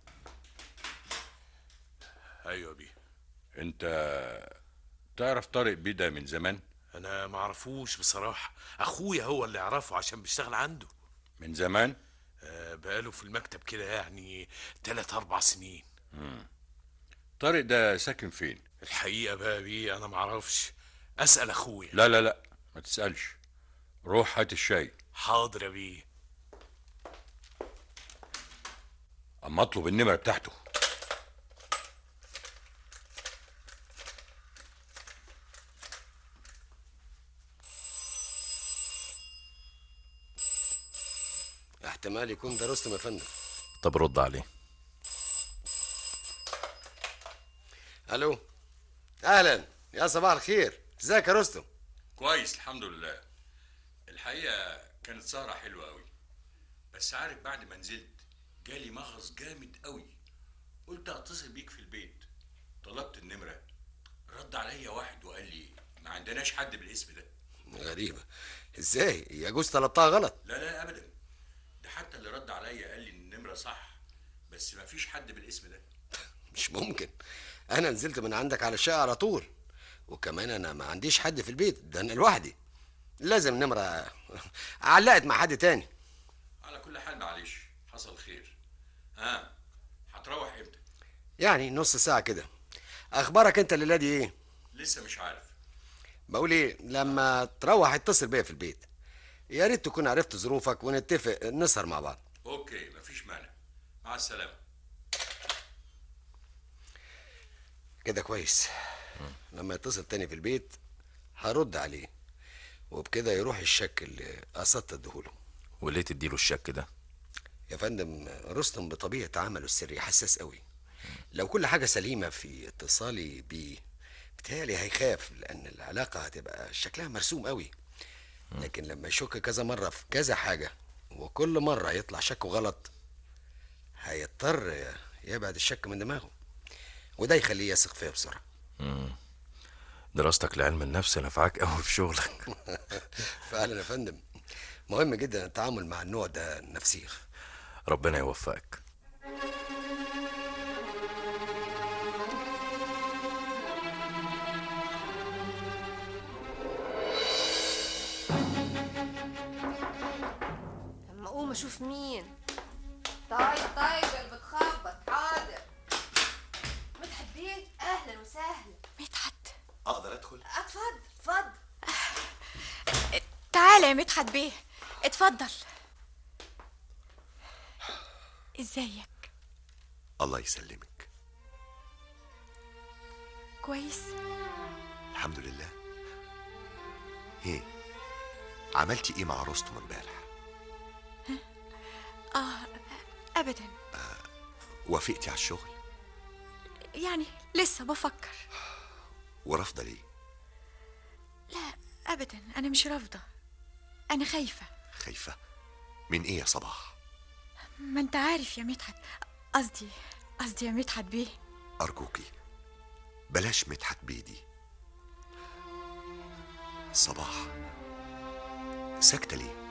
ايوه بيه انت تعرف طارق بيه ده من زمان انا ما اعرفوش بصراحه اخويا هو اللي يعرفه عشان بيشتغل عنده من زمان آه، بقاله في المكتب كده يعني تلات اربع سنين مم. طارق ده ساكن فين الحقيقه بقى بيه انا ما اعرفش اسال اخويا لا لا لا ما تسالش روح هات الشاي حاضر يا بيه اما اطلب النمره بتاعته احتمال يكون ده رستم يا فندم طب رد عليه الو اهلا يا صباح الخير ازيك يا رستم كويس الحمد لله الحقيقه كانت سهره حلوه قوي بس عارف بعد ما نزلت جالي مغص جامد قوي قلت اتصل بيك في البيت طلبت النمره رد عليا واحد وقال لي ما عندناش حد بالاسم ده غريبه ازاي يجوز طلبتها غلط لا لا ابدا ده حتى اللي رد عليا قال لي ان النمره صح بس ما فيش حد بالاسم ده مش ممكن انا نزلت من عندك على الشقه على طول وكمان انا ما عنديش حد في البيت ده انا لوحدي لازم نمرة علقت مع حد تاني على كل حال معلش حصل خير ها هتروح امتى يعني نص ساعة كده أخبارك أنت الليلة دي إيه؟ لسه مش عارف بقول إيه لما تروح اتصل بيا في البيت يا ريت تكون عرفت ظروفك ونتفق نسهر مع بعض اوكي مفيش مانع مع السلامه كده كويس لما يتصل تاني في البيت هرد عليه وبكده يروح الشك اللي قصدت اديهوله وليه تديله الشك ده يا فندم رستم بطبيعة عمله السري حساس قوي لو كل حاجة سليمة في اتصالي بيه بتهيألي هيخاف لأن العلاقة هتبقى شكلها مرسوم قوي لكن لما يشك كذا مرة في كذا حاجة وكل مرة يطلع شكه غلط هيضطر يبعد الشك من دماغه وده يخليه يثق فيا بسرعة مم. دراستك لعلم النفس نفعك قوي في شغلك فعلا يا فندم مهم جدا التعامل مع النوع ده نفسيا ربنا يوفقك اما اقوم اشوف مين طيب طيب اللي بتخبط حاضر مدحت بيه اهلا وسهلا مدحت اقدر ادخل اتفضل اتفضل تعالى يا مدحت بيه اتفضل ازيك الله يسلمك كويس الحمد لله ايه عملتي ايه مع رستم امبارح اه ابدا وافقتي على الشغل يعني لسه بفكر ورافضه ليه لا ابدا انا مش رافضه انا خايفه خايفه من ايه يا صباح ما انت عارف يا مدحت قصدي قصدي يا مدحت بيه ارجوكي بلاش مدحت بيدي صباح ساكته ليه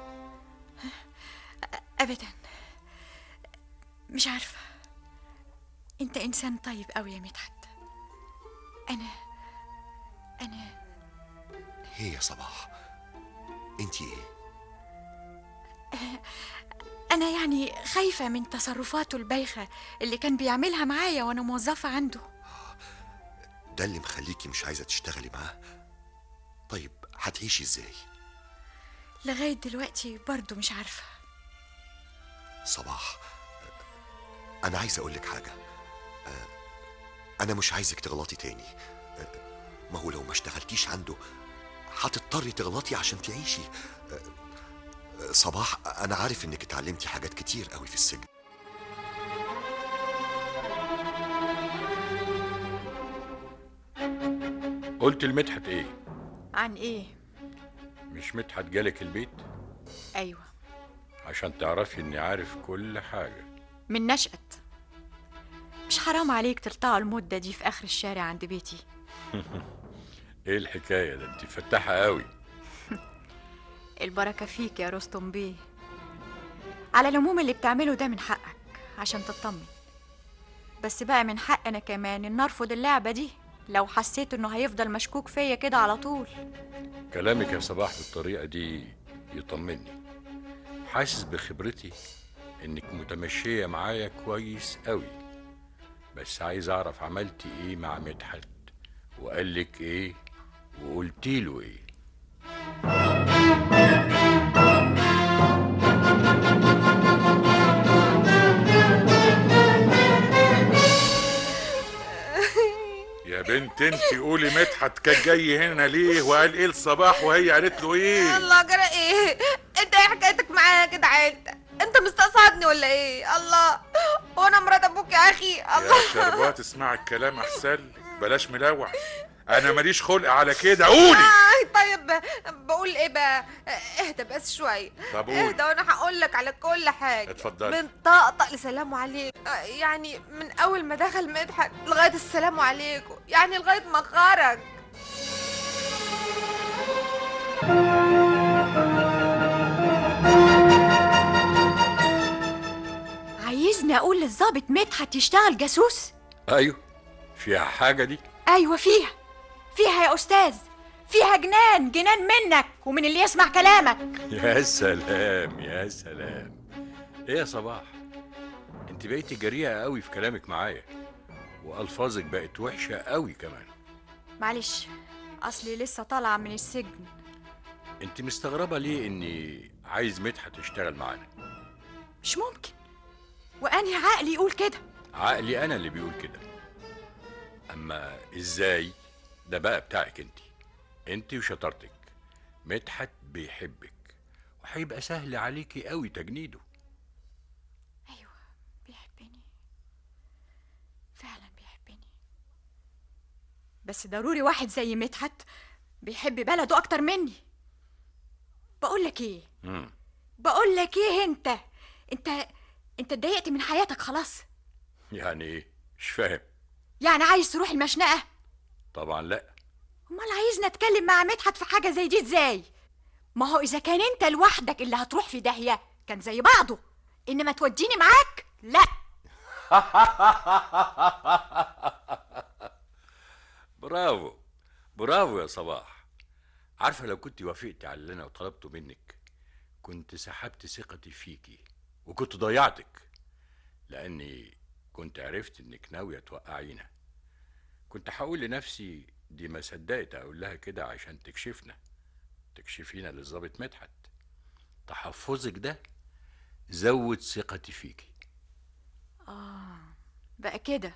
ابدا مش عارفه انت انسان طيب قوي يا مدحت انا انا ايه يا صباح انتي ايه انا يعني خايفه من تصرفاته البايخه اللي كان بيعملها معايا وانا موظفه عنده ده اللي مخليكي مش عايزه تشتغلي معاه طيب هتعيشي ازاي لغايه دلوقتي برضو مش عارفه صباح انا عايز اقولك حاجه آه، انا مش عايزك تغلطي تاني آه، ما هو لو ما اشتغلتيش عنده هتضطري تغلطي عشان تعيشي آه، آه، صباح انا عارف انك اتعلمتي حاجات كتير قوي في السجن قلت لمدحت ايه عن ايه مش مدحت جالك البيت ايوه عشان تعرفي اني عارف كل حاجه من نشأت مش حرام عليك ترتعوا المدة دي في آخر الشارع عند بيتي ايه الحكايه ده انت فتاحه قوي البركة فيك يا رستم بيه على العموم اللي بتعمله ده من حقك عشان تطمن بس بقى من حقنا كمان ان نرفض اللعبة دي لو حسيت انه هيفضل مشكوك فيا كده على طول كلامك يا صباح بالطريقه دي يطمني حاسس بخبرتي انك متمشيه معايا كويس قوي بس عايز اعرف عملتي ايه مع مدحت وقالك ايه وقلتي له ايه يا بنت انت قولي مدحت كان جاي هنا ليه وقال ايه الصباح وهي قالت له ايه الله جرى ايه انت ايه حكايتك معايا يا جدع انت انت مستقصدني ولا ايه الله وانا مرات ابوك يا اخي الله يا شربات اسمع الكلام احسن لك. بلاش ملوع انا ماليش خلق على كده قولي آه طيب بقول ايه بقى اهدى بس شويه طب قولي. اهدى وانا هقول لك على كل حاجه اتفضلي. من طقطق لسلام عليكم آه، يعني من اول ما دخل مدحت لغايه السلام عليكم يعني لغايه ما خرج عايزني اقول للظابط مدحت يشتغل جاسوس ايوه فيها حاجه دي ايوه فيها فيها يا استاذ فيها جنان جنان منك ومن اللي يسمع كلامك يا سلام يا سلام ايه يا صباح انت بقيتي جريئة قوي في كلامك معايا والفاظك بقت وحشة قوي كمان معلش اصلي لسه طالعه من السجن انت مستغربة ليه اني عايز مدحت يشتغل معانا مش ممكن وانهي عقلي يقول كده عقلي انا اللي بيقول كده اما ازاي ده بقى بتاعك انت انت وشطارتك مدحت بيحبك وهيبقى سهل عليكي قوي تجنيده بيحبني فعلا بيحبني بس ضروري واحد زي مدحت بيحب بلده اكتر مني بقول لك ايه مم. بقول لك ايه انت انت انت اتضايقت من حياتك خلاص يعني ايه مش فاهم يعني عايز تروح المشنقه طبعا لا امال عايزنا اتكلم مع مدحت في حاجه زي دي ازاي ما هو اذا كان انت لوحدك اللي هتروح في داهيه كان زي بعضه انما توديني معاك لا برافو برافو يا صباح عارفة لو كنت وافقتي على اللي أنا طلبته منك كنت سحبت ثقتي فيكي وكنت ضيعتك لأني كنت عرفت إنك ناوية توقعينا كنت هقول لنفسي دي ما صدقت أقول لها كده عشان تكشفنا تكشفينا للظابط مدحت تحفظك ده زود ثقتي فيكي اه بقى كده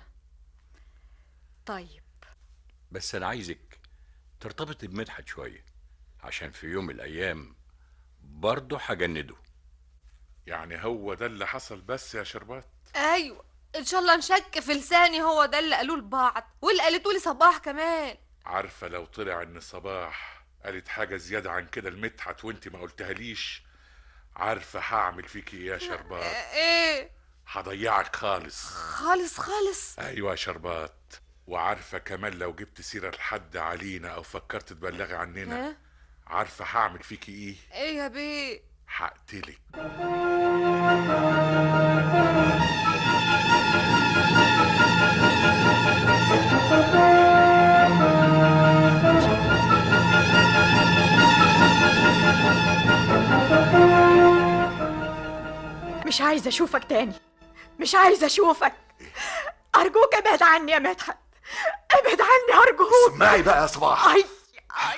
طيب بس أنا عايزك ترتبطي بمدحت شوية عشان في يوم من الأيام برضه هجنده يعني هو ده اللي حصل بس يا شربات ايوه ان شاء الله نشك في لساني هو ده اللي قالوه لبعض واللي قالته لي صباح كمان عارفة لو طلع ان صباح قالت حاجة زيادة عن كده لمدحت وانت ما قلتها ليش عارفة هعمل فيكي ايه يا شربات ايه هضيعك خالص خالص خالص ايوه يا شربات وعارفة كمان لو جبت سيرة لحد علينا او فكرت تبلغي عننا ها عارفة هعمل فيكي ايه ايه يا بيه هقتلك مش عايزه اشوفك تاني مش عايزه اشوفك ارجوك ابعد عني يا مدحت ابعد عني ارجوك اسمعي بقى يا صباح اي اي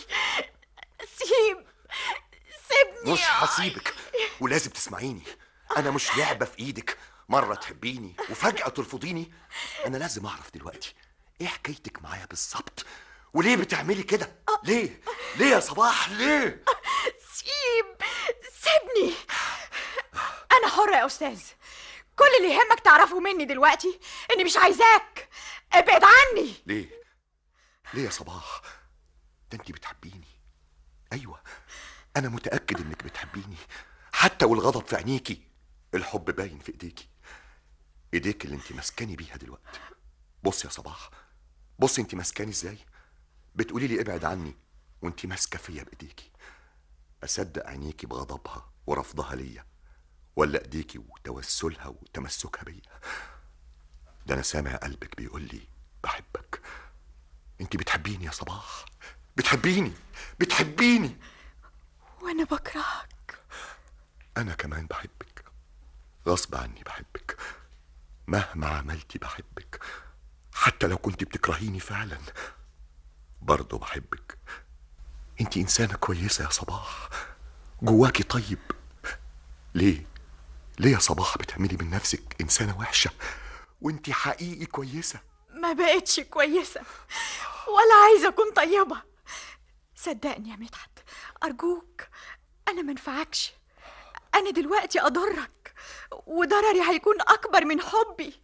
سيب سيبني مش هسيبك ولازم تسمعيني انا مش لعبه في ايدك مره تحبيني وفجاه ترفضيني انا لازم اعرف دلوقتي ايه حكايتك معايا بالظبط وليه بتعملي كده ليه ليه يا صباح ليه سيب سيبني انا حرة يا استاذ كل اللي يهمك تعرفه مني دلوقتي اني مش عايزاك ابعد عني ليه ليه يا صباح ده انت بتحبيني ايوه انا متاكد انك بتحبيني حتى والغضب في عينيكي الحب باين في ايديكي ايديك اللي انت ماسكاني بيها دلوقتي بص يا صباح بص انت ماسكاني ازاي بتقولي لي ابعد عني وانت ماسكه فيا بايديكي اصدق عينيكي بغضبها ورفضها ليا ولا ايديكي وتوسلها وتمسكها بيا ده انا سامع قلبك بيقول لي بحبك انت بتحبيني يا صباح بتحبيني بتحبيني وانا بكرهك انا كمان بحبك غصب عني بحبك مهما عملتي بحبك حتى لو كنت بتكرهيني فعلا برضه بحبك انت انسانه كويسه يا صباح جواكي طيب ليه ليه يا صباح بتعملي من نفسك انسانه وحشه وانت حقيقي كويسه ما بقتش كويسة ولا عايزة أكون طيبة صدقني يا مدحت أرجوك أنا منفعكش أنا دلوقتي أضرك وضرري هيكون أكبر من حبي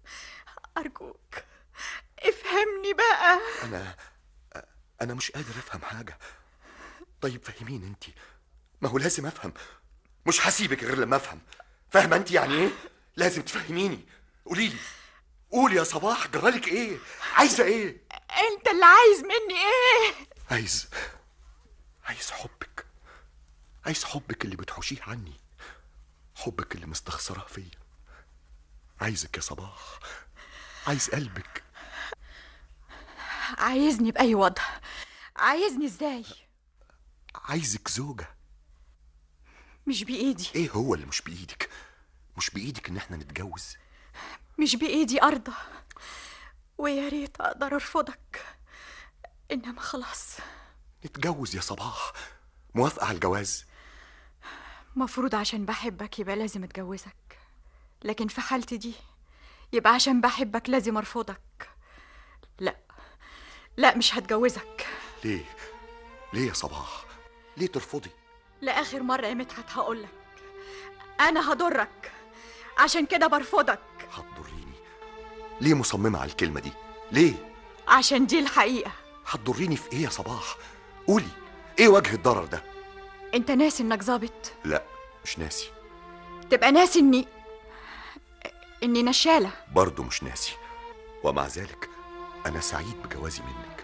أرجوك افهمني بقى انا انا مش قادر افهم حاجه طيب فهميني انت ما هو لازم افهم مش هسيبك غير لما افهم فاهمه انت يعني ايه لازم تفهميني قولي لي قولي يا صباح جرالك ايه عايزه ايه أنت اللي عايز مني إيه عايز عايز حبك عايز حبك اللي بتحوشيه عني حبك اللي مستخسراه فيا عايزك يا صباح عايز قلبك عايزني بأي وضع عايزني ازاي عايزك زوجة مش بايدي ايه هو اللي مش بايدك مش بايدك ان احنا نتجوز مش بايدي ارضى ويا ريت اقدر ارفضك انما خلاص نتجوز يا صباح موافقة على الجواز مفروض عشان بحبك يبقى لازم اتجوزك لكن في حالتي دي يبقى عشان بحبك لازم ارفضك لا لا مش هتجوزك ليه ليه يا صباح ليه ترفضي لاخر مره يا مدحت هقولك انا هضرك عشان كده برفضك ليه مصممة على الكلمة دي ليه عشان دي الحقيقه هتضريني في ايه يا صباح قولي ايه وجه الضرر ده انت ناسي انك ظابط لا مش ناسي تبقى ناسي اني اني نشاله برضه مش ناسي ومع ذلك انا سعيد بجوازي منك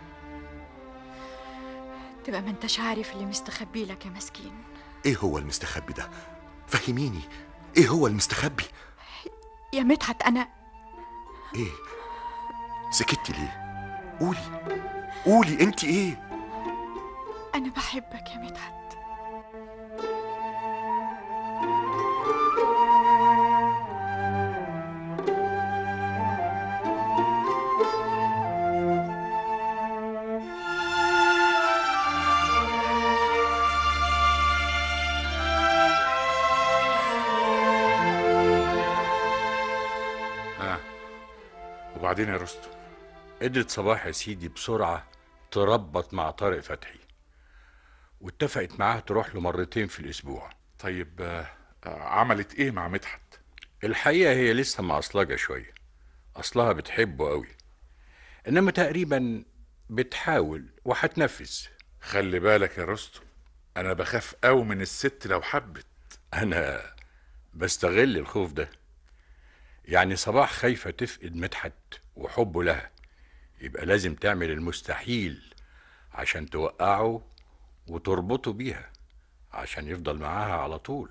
تبقى ما انتش عارف اللي مستخبي لك يا مسكين ايه هو المستخبي ده فهميني ايه هو المستخبي يا مدحت انا ايه سكتي ليه قولي قولي انت ايه انا بحبك يا مدحت ها وبعدين يا رستم قدرت صباح يا سيدي بسرعة تربط مع طارق فتحي واتفقت معاه تروح له مرتين في الأسبوع طيب آه، عملت ايه مع مدحت الحقيقة هي لسه معصلجة شوية أصلها بتحبه قوي إنما تقريبا بتحاول وهتنفذ خلي بالك يا رستم انا بخاف قوي من الست لو حبت أنا بستغل الخوف ده يعني صباح خايفة تفقد مدحت وحبه لها يبقى لازم تعمل المستحيل عشان توقعه وتربطه بيها عشان يفضل معاها على طول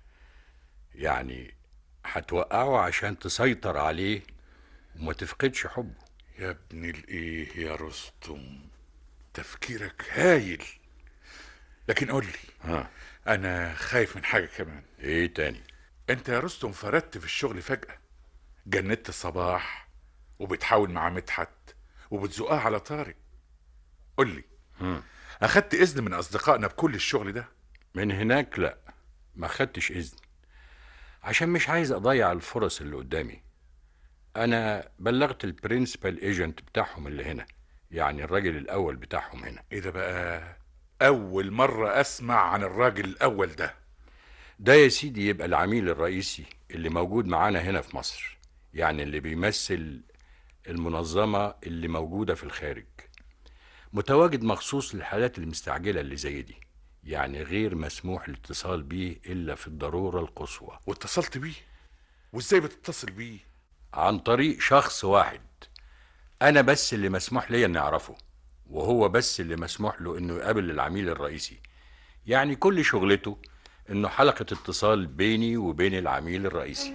يعني هتوقعه عشان تسيطر عليه وما تفقدش حبه يا ابن الايه يا رستم تفكيرك هايل لكن قول لي ها انا خايف من حاجه كمان ايه تاني انت يا رستم فردت في الشغل فجاه جندت الصباح وبتحاول مع مدحت وبتزقها على طارق قول لي هم. اخدت اذن من اصدقائنا بكل الشغل ده من هناك لا ما خدتش اذن عشان مش عايز اضيع الفرص اللي قدامي انا بلغت البرنسبال ايجنت بتاعهم اللي هنا يعني الراجل الاول بتاعهم هنا ايه ده بقى اول مره اسمع عن الراجل الاول ده ده يا سيدي يبقى العميل الرئيسي اللي موجود معانا هنا في مصر يعني اللي بيمثل المنظمة اللي موجودة في الخارج متواجد مخصوص للحالات المستعجلة اللي زي دي يعني غير مسموح الاتصال بيه إلا في الضرورة القصوى واتصلت بيه وازاي بتتصل بيه عن طريق شخص واحد أنا بس اللي مسموح ليا إني أعرفه وهو بس اللي مسموح له إنه يقابل العميل الرئيسي يعني كل شغلته إنه حلقة اتصال بيني وبين العميل الرئيسي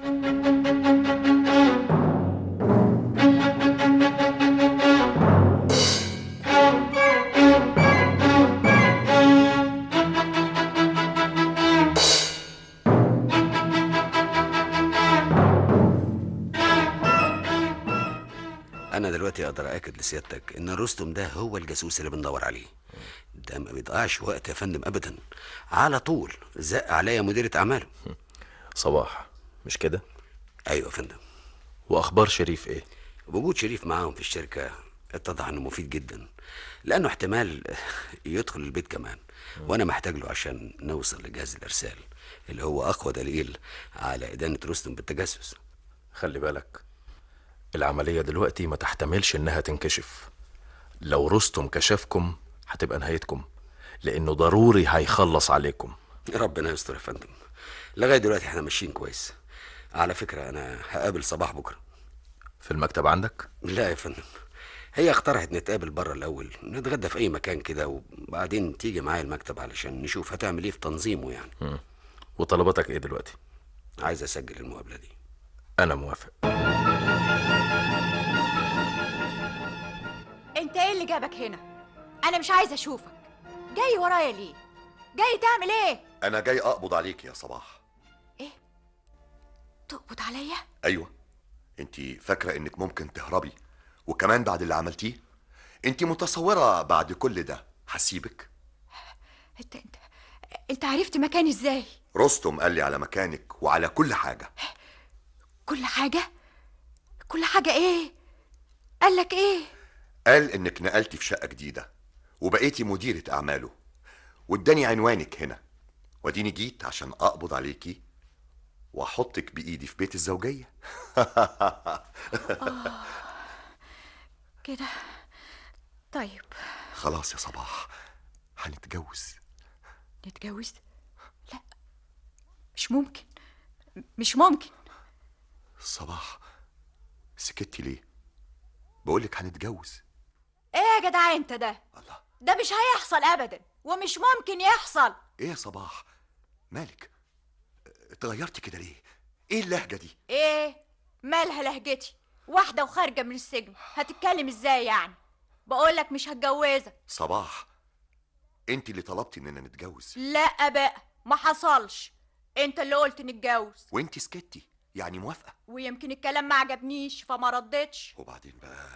انا دلوقتي اقدر اكد لسيادتك ان رستم ده هو الجاسوس اللي بندور عليه ده ما بيضيعش وقت يا فندم ابدا على طول زق عليا مديرة اعماله صباح مش كده ايوه يا فندم واخبار شريف ايه وجود شريف معاهم في الشركة اتضح انه مفيد جدا لانه احتمال يدخل البيت كمان وانا محتاج له عشان نوصل لجهاز الارسال اللي هو اقوى دليل على ادانة رستم بالتجسس خلي بالك العملية دلوقتي ما تحتملش انها تنكشف لو رستم كشفكم هتبقى نهايتكم لانه ضروري هيخلص عليكم ربنا يستر يا فندم لغايه دلوقتي احنا ماشيين كويس على فكره انا هقابل صباح بكره في المكتب عندك لا يا فندم هي اقترحت نتقابل بره الاول نتغدى في اي مكان كده وبعدين تيجي معايا المكتب علشان نشوف هتعمل ايه في تنظيمه يعني مم. وطلباتك ايه دلوقتي عايز اسجل المقابله دي انا موافق انت ايه اللي جابك هنا انا مش عايزه اشوفك جاي ورايا ليه جاي تعمل ايه انا جاي اقبض عليك يا صباح تقبض عليا ايوه انت فاكره انك ممكن تهربي وكمان بعد اللي عملتيه انت متصوره بعد كل ده هسيبك انت انت انت عرفت مكاني ازاي رستم قال لي على مكانك وعلى كل حاجه كل حاجه كل حاجه ايه قال لك ايه قال انك نقلتي في شقه جديده وبقيتي مديره اعماله واداني عنوانك هنا واديني جيت عشان اقبض عليكي واحطك بايدي في بيت الزوجيه كده طيب خلاص يا صباح هنتجوز نتجوز لا مش ممكن مش ممكن صباح سكتي ليه بقولك هنتجوز ايه يا جدع انت ده ده مش هيحصل ابدا ومش ممكن يحصل ايه يا صباح مالك اتغيرتي كده ليه ايه اللهجه دي ايه مالها لهجتي واحده وخارجه من السجن هتتكلم ازاي يعني بقولك مش هتجوزك صباح انت اللي طلبتي اننا نتجوز لا بقى ما حصلش انت اللي قلت نتجوز وانت سكتي يعني موافقه ويمكن الكلام ما عجبنيش فما ردتش وبعدين بقى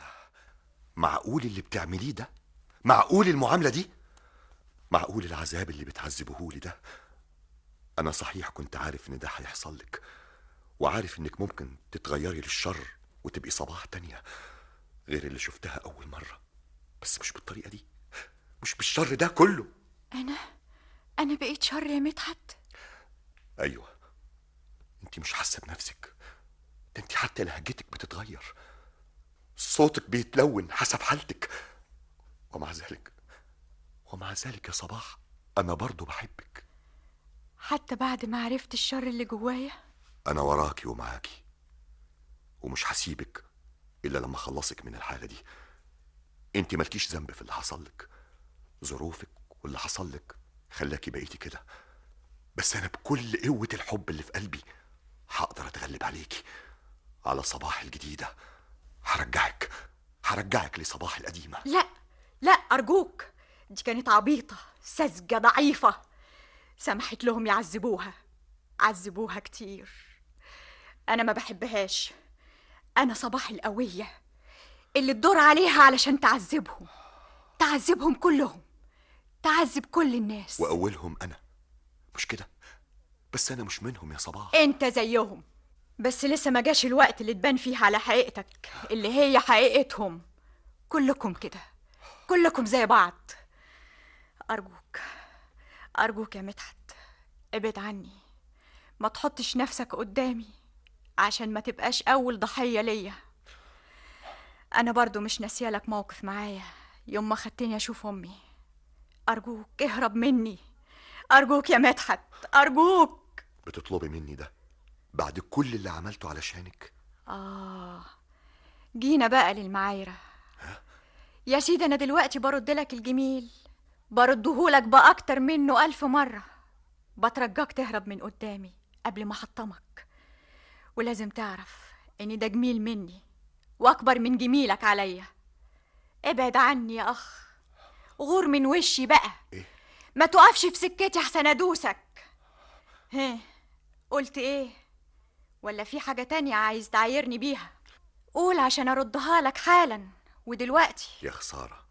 معقول اللي بتعمليه ده معقول المعامله دي معقول العذاب اللي بتعذبهولي ده انا صحيح كنت عارف ان ده هيحصل لك وعارف انك ممكن تتغيري للشر وتبقي صباح تانية غير اللي شفتها اول مره بس مش بالطريقه دي مش بالشر ده كله انا انا بقيت شر يا مدحت ايوه انت مش حاسه بنفسك ده انت حتى لهجتك بتتغير صوتك بيتلون حسب حالتك ومع ذلك ومع ذلك يا صباح انا برضو بحبك حتى بعد ما عرفت الشر اللي جوايا انا وراكي ومعاكي ومش هسيبك الا لما اخلصك من الحاله دي انت مالكيش ذنب في اللي حصل لك ظروفك واللي حصل لك خلاكي بقيتي كده بس انا بكل قوه الحب اللي في قلبي هقدر اتغلب عليكي على صباح الجديده هرجعك هرجعك لصباح القديمه لا لا ارجوك دي كانت عبيطه ساذجه ضعيفه سمحت لهم يعذبوها عذبوها كتير انا ما بحبهاش انا صباح القويه اللي تدور عليها علشان تعذبهم تعذبهم كلهم تعذب كل الناس واولهم انا مش كده بس انا مش منهم يا صباح انت زيهم بس لسه ما جاش الوقت اللي تبان فيه على حقيقتك اللي هي حقيقتهم كلكم كده كلكم زي بعض ارجوك ارجوك يا مدحت ابعد عني ما تحطش نفسك قدامي عشان ما تبقاش اول ضحيه ليا انا برضو مش ناسيالك موقف معايا يوم ما خدتني اشوف امي ارجوك اهرب مني ارجوك يا مدحت ارجوك بتطلبي مني ده بعد كل اللي عملته علشانك آه جينا بقى للمعايرة يا سيدي أنا دلوقتي برد لك الجميل بردهولك بأكتر منه ألف مرة بترجاك تهرب من قدامي قبل ما أحطمك ولازم تعرف إن ده جميل مني وأكبر من جميلك عليا ابعد عني يا أخ غور من وشي بقى ما تقفش في سكتي أحسن أدوسك ها قلت إيه ولا في حاجة تانية عايز تعايرني بيها قول عشان أردها لك حالا ودلوقتي يا خساره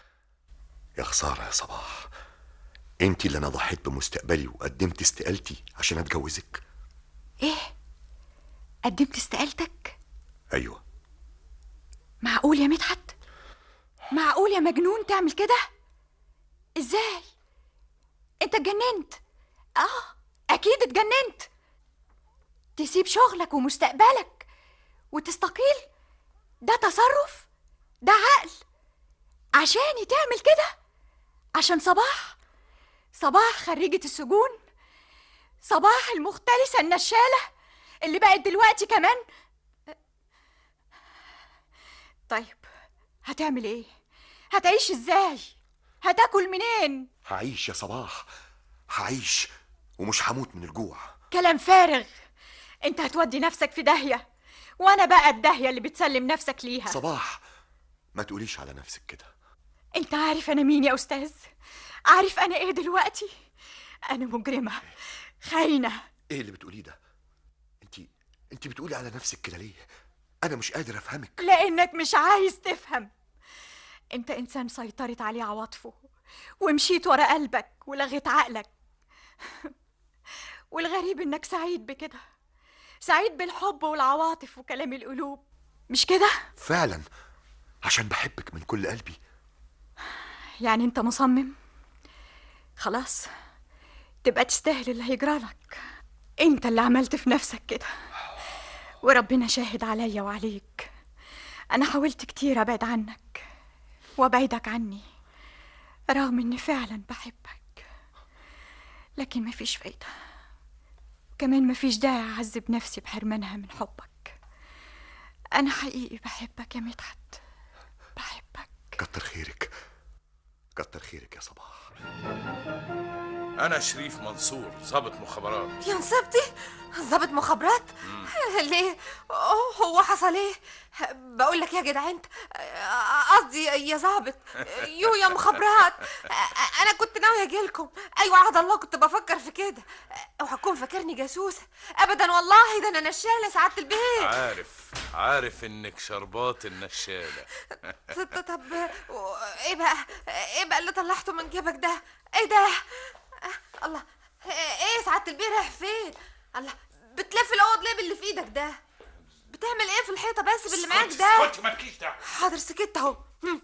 يا خساره يا صباح انت اللي انا ضحيت بمستقبلي وقدمت استقالتي عشان اتجوزك إيه قدمت استقالتك ايوه معقول يا مدحت معقول يا مجنون تعمل كده ازاي انت اتجننت اه اكيد اتجننت تسيب شغلك ومستقبلك وتستقيل ده تصرف ده عقل عشاني تعمل كده عشان صباح صباح خريجة السجون صباح المختلسة النشالة اللي بقت دلوقتي كمان طيب هتعمل ايه هتعيش ازاي هتاكل منين هعيش يا صباح هعيش ومش هموت من الجوع كلام فارغ انت هتودي نفسك في داهية وانا بقى الداهية اللي بتسلم نفسك ليها صباح ما تقوليش على نفسك كده انت عارف انا مين يا استاذ عارف انا ايه دلوقتي انا مجرمه خاينه ايه اللي بتقوليه ده انت انت بتقولي على نفسك كده ليه انا مش قادر افهمك لانك مش عايز تفهم انت انسان سيطرت عليه عواطفه ومشيت ورا قلبك ولغيت عقلك والغريب انك سعيد بكده سعيد بالحب والعواطف وكلام القلوب مش كده فعلا عشان بحبك من كل قلبي يعني انت مصمم خلاص تبقى تستاهل اللي هيجرالك انت اللي عملت في نفسك كده وربنا شاهد عليا وعليك انا حاولت كتير ابعد عنك وابعدك عني رغم اني فعلا بحبك لكن مفيش فايدة كمان مفيش داعي اعذب نفسي بحرمانها من حبك انا حقيقي بحبك يا مدحت كتر خيرك كتر خيرك يا صباح انا شريف منصور ضابط مخابرات يا نصيبتي ضابط مخابرات ليه أوه، هو حصل ايه بقول لك يا جدع انت قصدي يا ضابط يو يا مخابرات انا كنت ناوي اجي لكم ايوه عهد الله كنت بفكر في كده وهكون فاكرني جاسوسه ابدا والله ده انا نشاله سعاده البيت عارف عارف انك شربات النشالة ط- ط- طب و- ايه بقى ايه بقى اللي طلعته من جيبك ده ايه ده آه، الله ايه سعاده البيه رايح فين الله بتلف العقد ليه باللي في ايدك ده بتعمل ايه في الحيطه بس باللي معاك ده اسكتي مالكيش دعوه حاضر سكت اهو هم.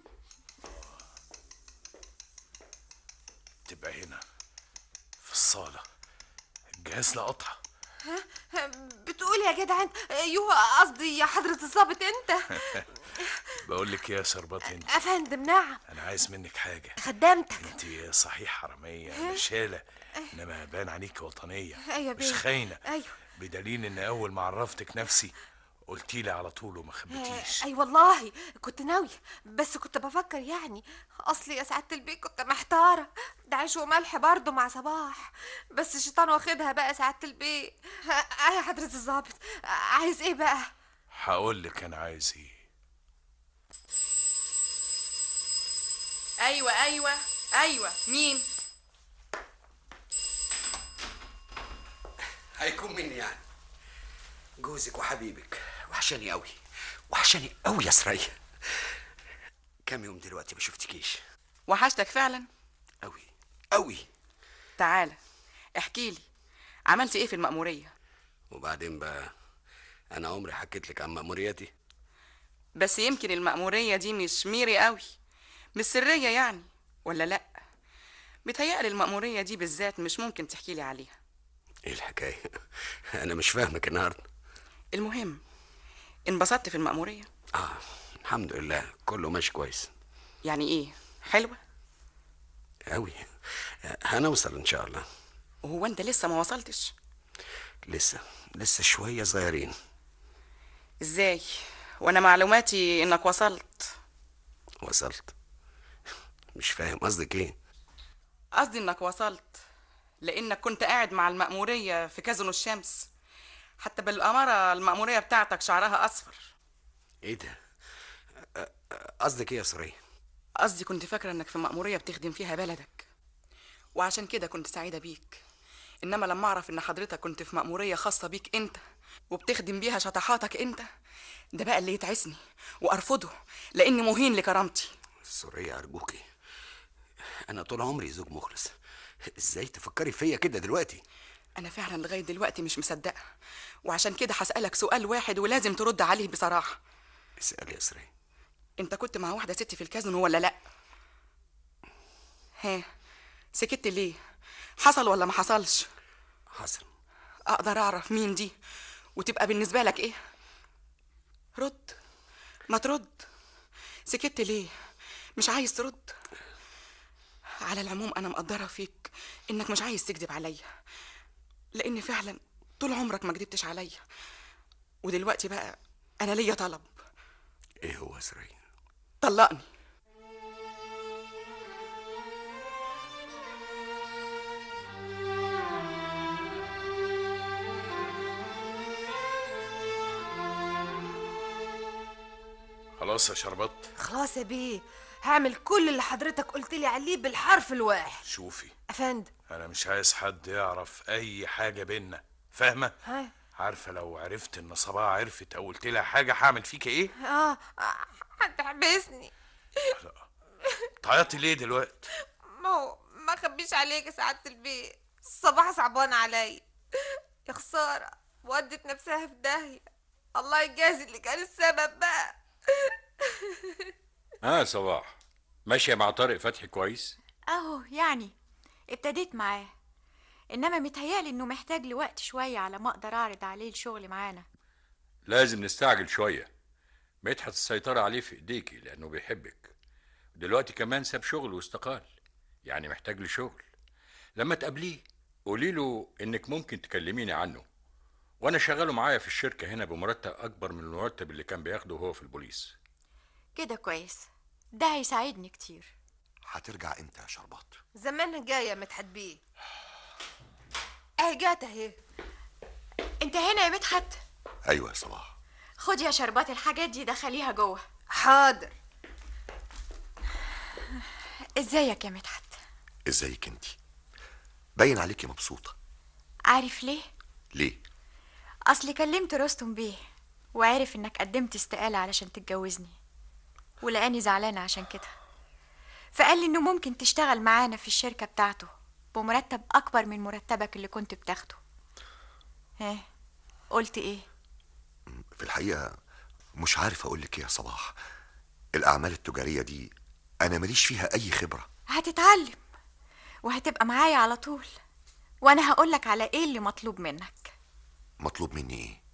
تبقى هنا في الصالة الجهاز لا قطع ها؟ بتقول يا جدع انت يو قصدي يا حضره الظابط انت بقول لك يا شربات انت افندم نعم انا عايز منك حاجة خدامتك انت صحيح حرامية نشالة انما بان عليك وطنية ايوه مش بيه. خاينة ايوه بدليل ان اول ما عرفتك نفسي قلتي لي على طول وما خبيتيش اي والله كنت ناوية بس كنت بفكر يعني اصلي يا سعادة البيت كنت محتارة ده عيش وملح برضه مع صباح بس الشيطان واخدها بقى سعادة البيت اه يا حضرة الظابط عايز ايه بقى هقول لك انا عايز ايه ايوه ايوه ايوه مين هيكون مين يعني جوزك وحبيبك وحشاني قوي وحشاني قوي يا سرية كام يوم دلوقتي ما شفتكيش وحشتك فعلا قوي تعالى احكي لي عملت ايه في المأمورية وبعدين بقى انا عمري حكيت لك عن مأمورياتي بس يمكن المأمورية دي مش ميري قوي مش سرية يعني ولا لا بتهيألي المأمورية دي بالذات مش ممكن تحكي لي عليها ايه الحكاية انا مش فاهمك النهارده المهم انبسطت في المأمورية اه الحمد لله كله ماشي كويس يعني ايه حلوة قوي هنوصل ان شاء الله وهو انت لسه ما وصلتش لسه لسه شوية صغيرين ازاي وانا معلوماتي انك وصلت وصلت مش فاهم قصدك ايه قصدي انك وصلت لانك كنت قاعد مع المأمورية في كازينو الشمس حتى بالأمارة المأمورية بتاعتك شعرها أصفر ايه ده أ- أ- قصدك ايه يا سرية قصدي كنت فاكرة انك في مأمورية بتخدم فيها بلدك وعشان كده كنت سعيدة بيك انما لما اعرف ان حضرتك كنت في مأمورية خاصة بيك انت وبتخدم بيها شطحاتك انت ده بقى اللي يتعسني وارفضه لاني مهين لكرامتي سورية ارجوكي انا طول عمري زوج مخلص ازاي تفكري فيا كده دلوقتي انا فعلا لغاية دلوقتي مش مصدقة وعشان كده هسألك سؤال واحد ولازم ترد عليه بصراحة اسألي يا سرية انت كنت مع واحدة ست في الكازينو ولا لا ها سكت ليه حصل ولا ما حصلش حصل اقدر اعرف مين دي وتبقى بالنسبة لك ايه رد ما ترد سكت ليه مش عايز ترد على العموم انا مقدرة فيك انك مش عايز تكذب عليا لان فعلا طول عمرك ما كدبتش عليا ودلوقتي بقى انا ليا طلب ايه هو يا سرية طلقني خلاص يا شربات خلاص يا بيه هعمل كل اللي حضرتك قلت لي عليه بالحرف الواحد شوفي افندم انا مش عايز حد يعرف اي حاجه بينا فاهمه ها عارفه لو عرفت ان صباح عرفت او قلت لها حاجه هعمل فيك ايه اه هتحبسني تعيطي ليه دلوقتي ما هو ما اخبيش عليك يا سعاده البيت الصباح صعبان عليا يا خساره ودت نفسها في داهيه الله يجازي اللي كان السبب بقى اه صباح ماشيه مع طارق فتحي كويس اهو يعني ابتديت معاه انما متهيألي انه محتاج لوقت شوية على ما اقدر اعرض عليه الشغل معانا لازم نستعجل شويه مدحت السيطره عليه في ايديكي لانه بيحبك دلوقتي كمان ساب شغل واستقال يعني محتاج لشغل لما تقابليه قولي له انك ممكن تكلميني عنه وانا شغاله معايا في الشركه هنا بمرتب اكبر من المرتب اللي كان بياخده هو في البوليس كده كويس ده هيساعدني كتير هترجع امتى يا شربات زمانها جايه مدحت بيه اهي جات اهي انت هنا يا مدحت ايوه يا صباح خد يا شربات الحاجات دي دخليها جوه حاضر ازيك يا مدحت ازيك انت باين عليكي مبسوطه عارف ليه ليه اصلي كلمت رستم بيه وعرف انك قدمت استقالة علشان تتجوزني ولقاني زعلانة عشان كده فقال لي انه ممكن تشتغل معانا في الشركة بتاعته بمرتب اكبر من مرتبك اللي كنت بتاخده ها قلت ايه في الحقيقه مش عارف اقول لك ايه يا صباح الاعمال التجاريه دي انا ماليش فيها اي خبره هتتعلم وهتبقى معايا على طول وانا هقولك على ايه اللي مطلوب منك مطلوب مني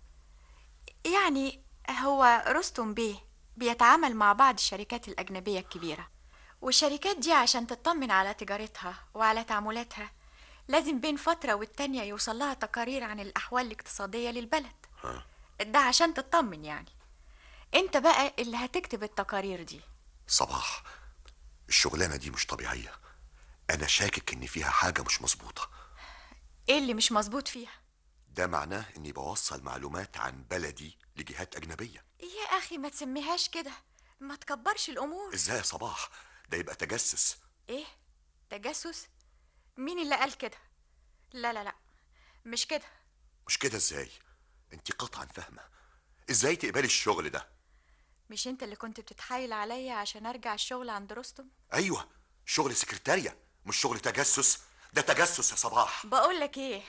ايه يعني هو رستم بيه بيتعامل مع بعض الشركات الأجنبية الكبيرة والشركات دي عشان تطمن على تجارتها وعلى تعاملاتها لازم بين فترة والتانية يوصل لها تقارير عن الأحوال الاقتصادية للبلد ده عشان تطمن يعني انت بقى اللي هتكتب التقارير دي صباح الشغلانه دي مش طبيعيه انا شاكك ان فيها حاجه مش مظبوطه ايه اللي مش مظبوط فيها ده معناه اني بوصل معلومات عن بلدي لجهات اجنبيه يا أخي ما تسميهاش كده ما تكبرش الأمور ازاي يا صباح ده يبقى تجسس ايه تجسس مين اللي قال كده لا لا لا مش كده مش كده ازاي انت قطعا فاهمه ازاي تقبلي الشغل ده مش انت اللي كنت بتتحايل عليا عشان ارجع الشغل عند رستم ايوه شغل سكرتارية مش شغل تجسس ده تجسس يا صباح بقول لك ايه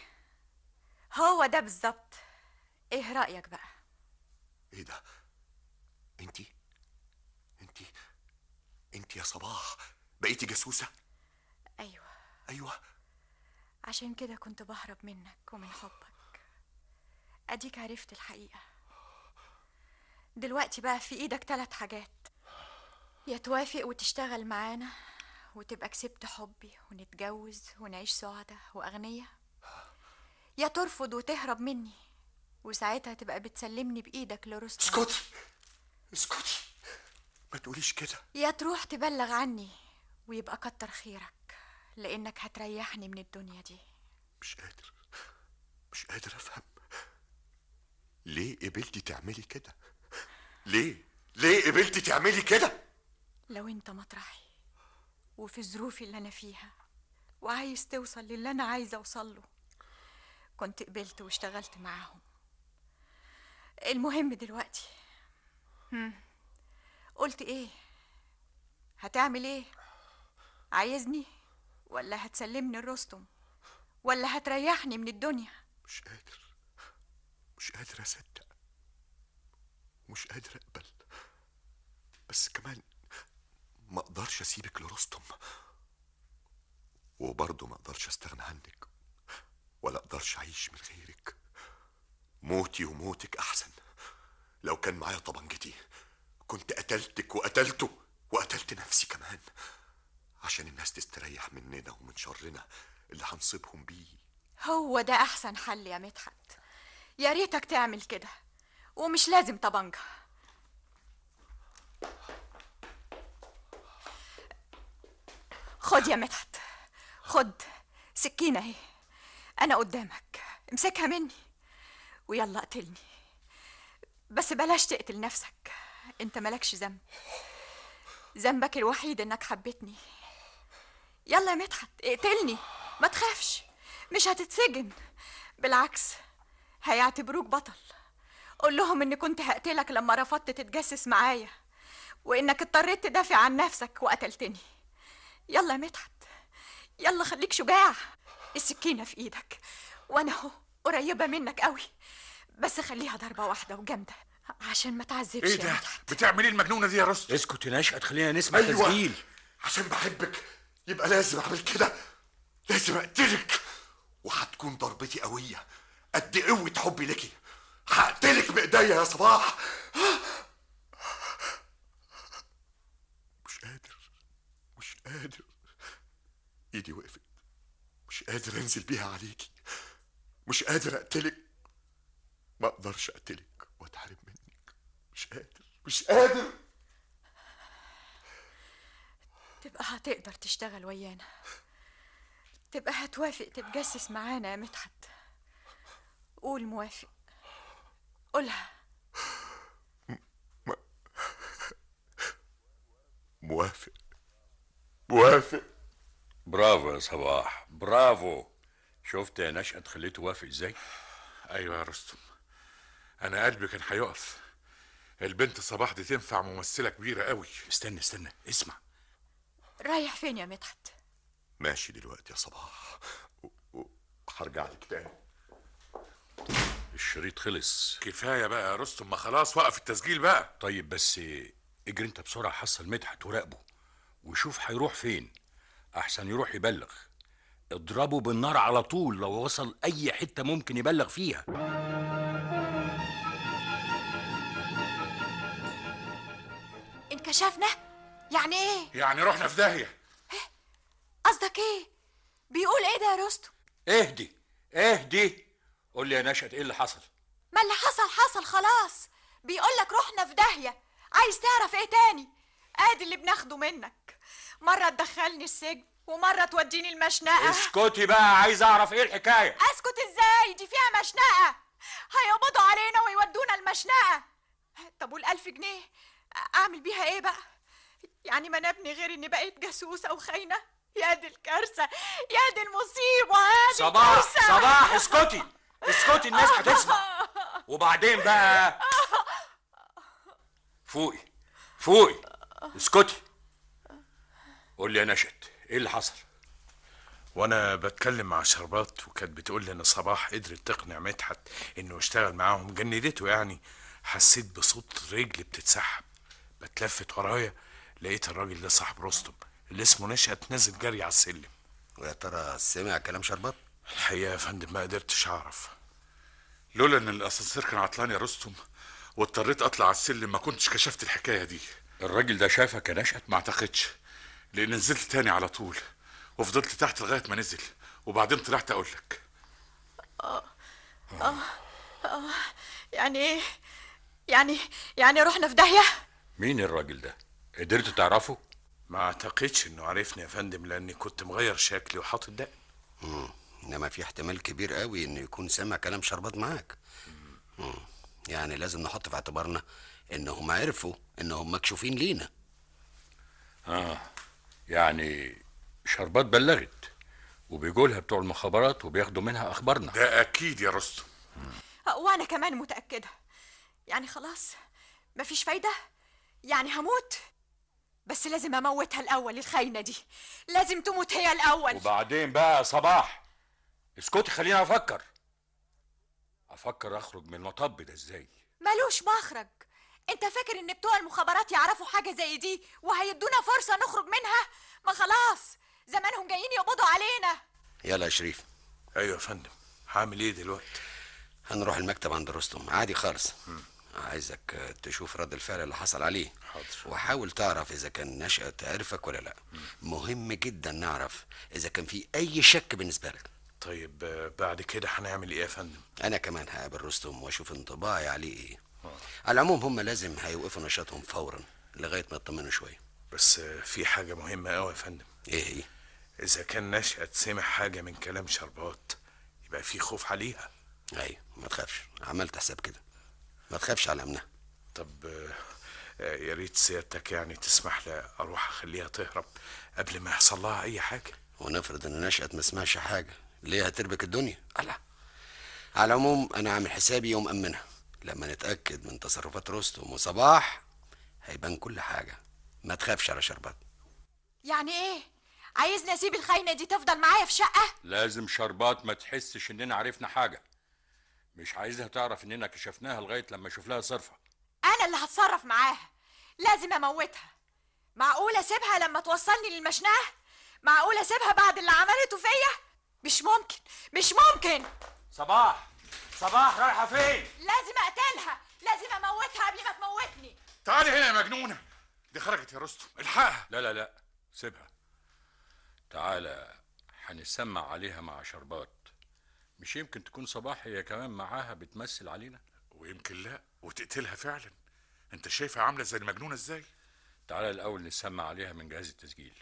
هو ده بالظبط ايه رأيك بقى ايه ده انت انت انت يا صباح بقيتي جاسوسه ايوه ايوه عشان كده كنت بهرب منك ومن حبك اديك عرفت الحقيقة دلوقتي بقى في ايدك ثلاث حاجات يا توافق وتشتغل معانا وتبقى كسبت حبي ونتجوز ونعيش سعداء وأغنياء يا ترفض وتهرب مني وساعتها تبقى بتسلمني بإيدك لرستم اسكتي اسكتي ما تقوليش كده يا تروح تبلغ عني ويبقى كتر خيرك لأنك هتريحني من الدنيا دي مش قادر مش قادر افهم ليه قبلتي تعملي كده ليه ليه قبلتي تعملي كده لو انت مطرحي وفي ظروفي اللي انا فيها وعايز توصل للي انا عايزه اوصل له كنت قبلت واشتغلت معاهم المهم دلوقتي هم. قلت ايه هتعمل ايه عايزني ولا هتسلمني الرستم ولا هتريحني من الدنيا مش قادر مش قادر اصدق مش قادر اقبل بس كمان ما اقدرش اسيبك لرستم وبرضه ما اقدرش استغنى عنك ولا اقدرش اعيش من غيرك موتي وموتك احسن لو كان معايا طبنجتي كنت قتلتك وقتلته وقتلت نفسي كمان عشان الناس تستريح مننا ومن شرنا اللي هنصيبهم بيه هو ده احسن حل يا مدحت يا ريتك تعمل كده ومش لازم طبنجة خد يا مدحت خد سكينة اهي انا قدامك امسكها مني ويلا اقتلني بس بلاش تقتل نفسك انت مالكش ذنب ذنبك الوحيد انك حبيتني يلا يا مدحت اقتلني ما تخافش مش هتتسجن بالعكس هيعتبروك بطل قول لهم اني كنت هقتلك لما رفضت تتجسس معايا وانك اضطريت تدافع عن نفسك وقتلتني يلا يا مدحت يلا خليك شجاع السكينة في ايدك وانا اهو قريبة منك قوي بس خليها ضربة واحدة وجامدة عشان ما تعذبش ايه يا ده مدحت بتعمل ايه المجنونه دي يا رستم اسكت يا نشأت خلينا نسمع أيوة. تسجيل عشان بحبك يبقى لازم اعمل كده لازم اقتلك وهتكون ضربتي قويه قد قوه حبي ليكي هقتلك بايديا يا صباح مش قادر مش قادر ايدي وقفت مش قادر انزل بيها عليكي مش قادر اقتلك ما اقدرش اقتلك واتحرم منك مش قادر مش قادر تبقى هتقدر تشتغل ويانا تبقى هتوافق تتجسس معانا يا مدحت قول موافق قولها موافق موافق برافو يا صباح برافو شفت يا نشأت خليته وافق ازاي ايوه يا رستم انا قلبي كان هيقف البنت صباح دي تنفع ممثله كبيره قوي استنى استنى اسمع رايح فين يا مدحت ماشي دلوقتي يا صباح و- و- هرجع لك تاني الشريط خلص كفايه بقى يا رستم ما خلاص وقف التسجيل بقى طيب بس اجري انت بسرعه حصل مدحت وراقبه وشوف هيروح فين احسن يروح يبلغ اضربه بالنار على طول لو وصل اي حته ممكن يبلغ فيها انكشفنا يعني ايه يعني رحنا في داهيه قصدك ايه بيقول ايه ده يا رستم اهدي اهدي قول لي يا نشأت ايه اللي حصل ما اللي حصل حصل خلاص بيقول لك رحنا في داهيه عايز تعرف ايه تاني ادي اللي بناخده منك مره تدخلني السجن ومره توديني المشنقه اسكتي بقى عايز اعرف ايه الحكايه اسكت ازاي دي فيها مشنقه هيقبضوا علينا ويودونا المشنقه طب والألف جنيه اعمل بيها ايه بقى يعني ما نبني غير اني بقيت جاسوسه وخاينه يا دي الكارثه يا دي المصيبه يا دي صباح الكارثة. صباح اسكتي اسكتي الناس هتسمع وبعدين بقى فوقي فوقي اسكتي قول لي يا نشأت ايه اللي حصل وانا بتكلم مع شربات وكانت بتقول لي ان صباح قدرت تقنع مدحت انه يشتغل معاهم جندته يعني حسيت بصوت رجل بتتسحب بتلفت ورايا لقيت الراجل ده صاحب رستم اللي اسمه نشأت نازل جري على السلم ويا ترى سمع كلام شربات الحقيقه يا فندم ما قدرتش اعرف لولا ان الاسانسير كان عطلان يا رستم واضطريت اطلع على السلم ما كنتش كشفت الحكايه دي الراجل ده شافك يا نشأت ما اعتقدش لان نزلت تاني على طول وفضلت تحت لغايه ما نزل وبعدين طلعت اقول لك اه اه اه يعني ايه يعني يعني رحنا في داهيه مين الراجل ده قدرت تعرفه ما اعتقدش انه عرفني يا فندم لاني كنت مغير شكلي وحاطط دقن مم. انما في احتمال كبير قوي انه يكون سمع كلام شربات معاك مم. يعني لازم نحط في اعتبارنا انهم عرفوا انهم مكشوفين لينا اه يعني شربات بلغت وبيقولها بتوع المخابرات وبياخدوا منها اخبارنا ده اكيد يا رستم وانا كمان متاكده يعني خلاص مفيش فايده يعني هموت بس لازم اموتها الاول الخاينه دي لازم تموت هي الاول وبعدين بقى يا صباح اسكتي خليني افكر افكر اخرج من المطب ده ازاي ملوش مخرج انت فاكر ان بتوع المخابرات يعرفوا حاجه زي دي وهيدونا فرصه نخرج منها ما خلاص زمانهم جايين يقبضوا علينا يلا يا شريف ايوه يا فندم هعمل ايه دلوقتي هنروح المكتب عند رستم عادي خالص عايزك تشوف رد الفعل اللي حصل عليه حاضر وحاول تعرف اذا كان نشأت عرفك ولا لا مهم جدا نعرف اذا كان في اي شك بالنسبه لك طيب آه، بعد كده هنعمل ايه يا فندم انا كمان هقابل رستم واشوف انطباعي عليه ايه على العموم هم لازم هيوقفوا نشاطهم فورا لغايه ما يطمنوا شويه بس آه، في حاجه مهمه قوي يا فندم ايه هي اذا كان نشأت سمع حاجه من كلام شربات يبقى في خوف عليها ايوه ما تخافش عملت حساب كده ما تخافش على امنها طب آه، آه، يا ريت سيادتك يعني تسمح لي اروح اخليها تهرب قبل ما يحصل لها اي حاجه ونفرض ان نشأت ما سمعش حاجه ليه هتربك الدنيا الله على العموم انا عامل حسابي يوم امنها لما نتاكد من تصرفات رستم وصباح هيبان كل حاجه ما تخافش على شربات يعني ايه عايزني اسيب الخاينه دي تفضل معايا في شقه لازم شربات ما تحسش اننا عرفنا حاجه مش عايزها تعرف اننا كشفناها لغايه لما اشوف لها صرفه انا اللي هتصرف معاها لازم اموتها معقول اسيبها لما توصلني للمشنقه معقول اسيبها بعد اللي عملته فيا مش ممكن مش ممكن صباح صباح رايحه فين لازم اقتلها لازم اموتها قبل ما تموتني تعالي هنا يا مجنونه دي خرجت يا رستم الحقها لا لا لا سيبها تعالى هنسمع عليها مع شربات مش يمكن تكون صباح هي كمان معاها بتمثل علينا ويمكن لا وتقتلها فعلا انت شايفها عامله زي المجنونه ازاي تعالى الاول نسمع عليها من جهاز التسجيل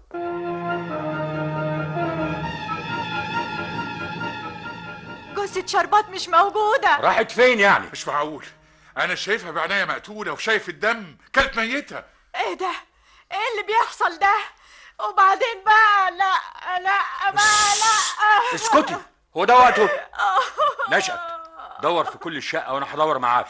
جثة شربات مش موجودة راحت فين يعني مش معقول انا شايفها بعناية مقتوله وشايف الدم كانت ميته ايه ده ايه اللي بيحصل ده وبعدين بقى لا لا بقى لا اسكتي هو ده وقته نشأت دور في كل الشقه وانا هدور معاك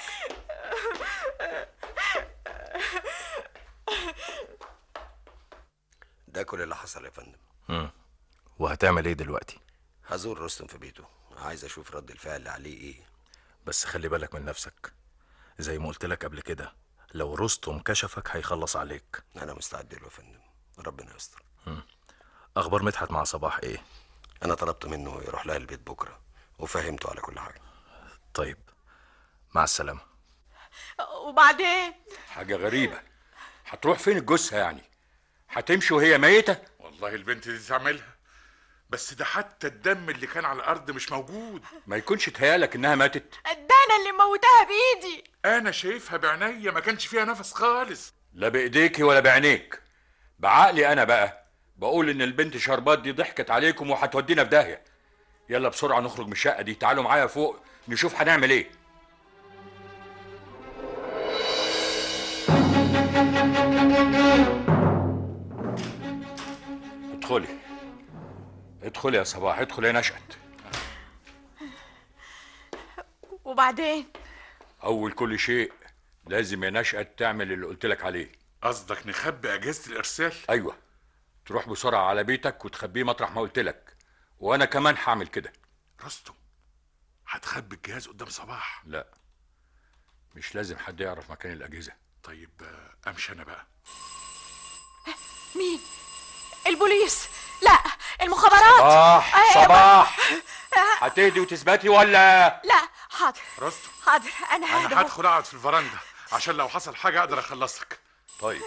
ده كل اللي حصل يا فندم مم. وهتعمل ايه دلوقتي هزور رستم في بيته عايز اشوف رد الفعل عليه ايه بس خلي بالك من نفسك زي ما قلت لك قبل كده لو رستم كشفك هيخلص عليك انا مستعد له يا فندم ربنا يستر مم. اخبار مدحت مع صباح ايه انا طلبت منه يروح لها البيت بكره وفهمته على كل حاجه طيب مع السلامه وبعدين حاجه غريبه هتروح فين الجثه يعني هتمشي وهي ميته والله البنت دي تعملها بس ده حتى الدم اللي كان على الارض مش موجود ما يكونش تهيالك انها ماتت ده انا اللي موتها بايدي انا شايفها بعينيا ما كانش فيها نفس خالص لا بايديكي ولا بعينيك بعقلي انا بقى بقول ان البنت شربات دي ضحكت عليكم وهتودينا في داهيه يلا بسرعه نخرج من الشقه دي تعالوا معايا فوق نشوف هنعمل ايه ادخلي ادخلي يا صباح ادخلي يا نشأت وبعدين اول كل شيء لازم يا نشأت تعمل اللي قلت لك عليه قصدك نخبي اجهزه الارسال ايوه تروح بسرعه على بيتك وتخبيه مطرح ما قلت لك وانا كمان هعمل كده رستم هتخبي الجهاز قدام صباح لا مش لازم حد يعرف مكان الاجهزه طيب آه، امشي انا بقى مين البوليس لا المخابرات صباح أيوة. صباح آه، هتهدي وتثبتي ولا لا حاضر رستم حاضر انا هذا انا هدخل اقعد في الفرندا عشان لو حصل حاجه اقدر اخلصك طيب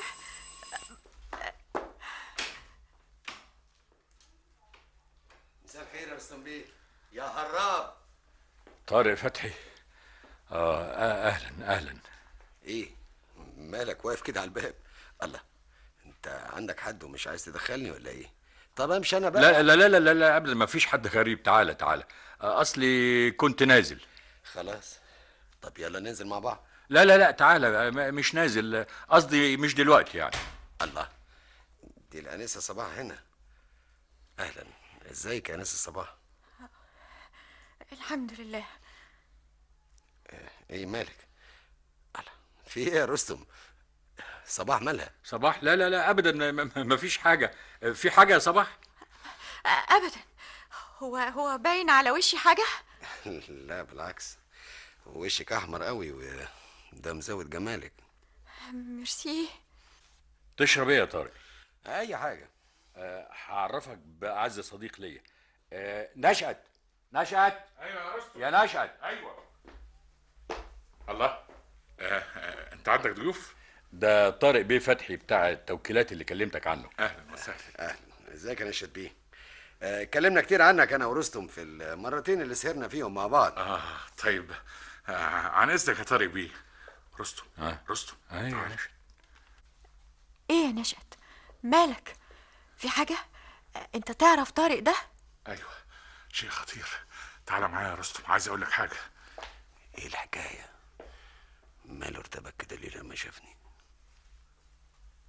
مساء الخير يا مستر بيه يا هراب طارق فتحي اه آه، اهلا اهلا ايه مالك واقف كده على الباب الله انت عندك حد ومش عايز تدخلني ولا ايه طب امشي انا بقى لا لا لا لا لا, لا قبل ما فيش حد غريب تعالى تعالى آه، اصلي كنت نازل خلاص طب يلا ننزل مع بعض لا لا لا تعالى آه، م- مش نازل آه، قصدي مش دلوقتي يعني الله دي الانسه صباح هنا اهلا ازيك يا انسه صباح الحمد لله ايه مالك الله في ايه يا رستم صباح مالها صباح لا لا لا ابدا ما- ما ما فيش حاجه آه، في حاجه يا صباح آه، ابدا هو هو باين على وشي حاجه لا بالعكس وشك احمر قوي وده مزود جمالك ميرسي تشرب ايه يا طارق اي حاجه آه، هعرفك باعز صديق ليا آه، نشأت نشأت ايوه يا رستم يا نشأت ايوه الله آه آه انت عندك ضيوف ده طارق بيه فتحي بتاع التوكيلات اللي كلمتك عنه اهلا وسهلا اهلا ازيك يا نشأت بيه آه، اتكلمنا كتير عنك انا ورستم في المرتين اللي سهرنا فيهم مع بعض اه طيب آه عن اذنك يا طارق بيه رستم آه. رستم ايوه تعال. ايه يا نشأت مالك في حاجه آه، انت تعرف طارق ده ايوه شيء خطير تعالى معايا يا رستم عايز اقول لك حاجه ايه الحكايه ماله ارتبك كده ليه لما شافني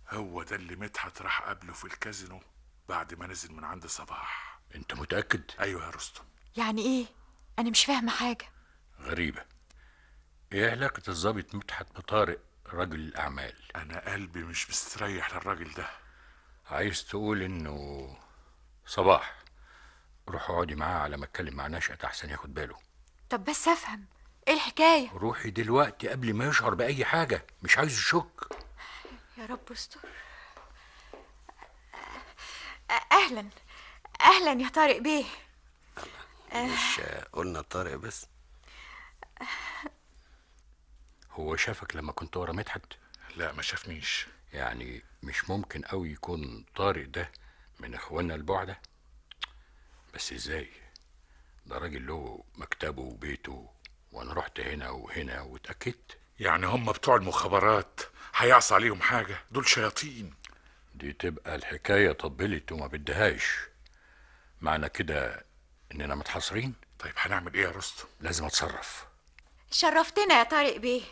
هو ده اللي مدحت راح قابله في الكازينو بعد ما نزل من عند صباح انت متأكد؟ ايوه يا رستم يعني ايه انا مش فاهمه حاجه غريبة ايه علاقة الضابط مدحت بطارق رجل الأعمال؟ انا قلبي مش مستريح للراجل ده عايز تقول انه صباح روح اقعدي معاه على ما اتكلم مع نشأت احسن ياخد باله طب بس افهم ايه الحكايه روحي دلوقتي قبل ما يشعر بأي حاجة مش عايز يشك يا رب استر اهلا اهلا يا طارق بيه مش قلنا طارق بس هو شافك لما كنت ورا مدحت؟ لا ما شافنيش يعني مش ممكن قوي يكون طارق ده من اخواننا البعدة بس ازاي ده راجل له مكتبه وبيته وانا رحت هنا وهنا واتأكدت يعني هم بتوع المخابرات هيعصى عليهم حاجة دول شياطين دي تبقى الحكاية طبلت وما بدهاش معنى كده اننا متحاصرين طيب هنعمل ايه يا رستم لازم اتصرف شرفتنا يا طارق بيه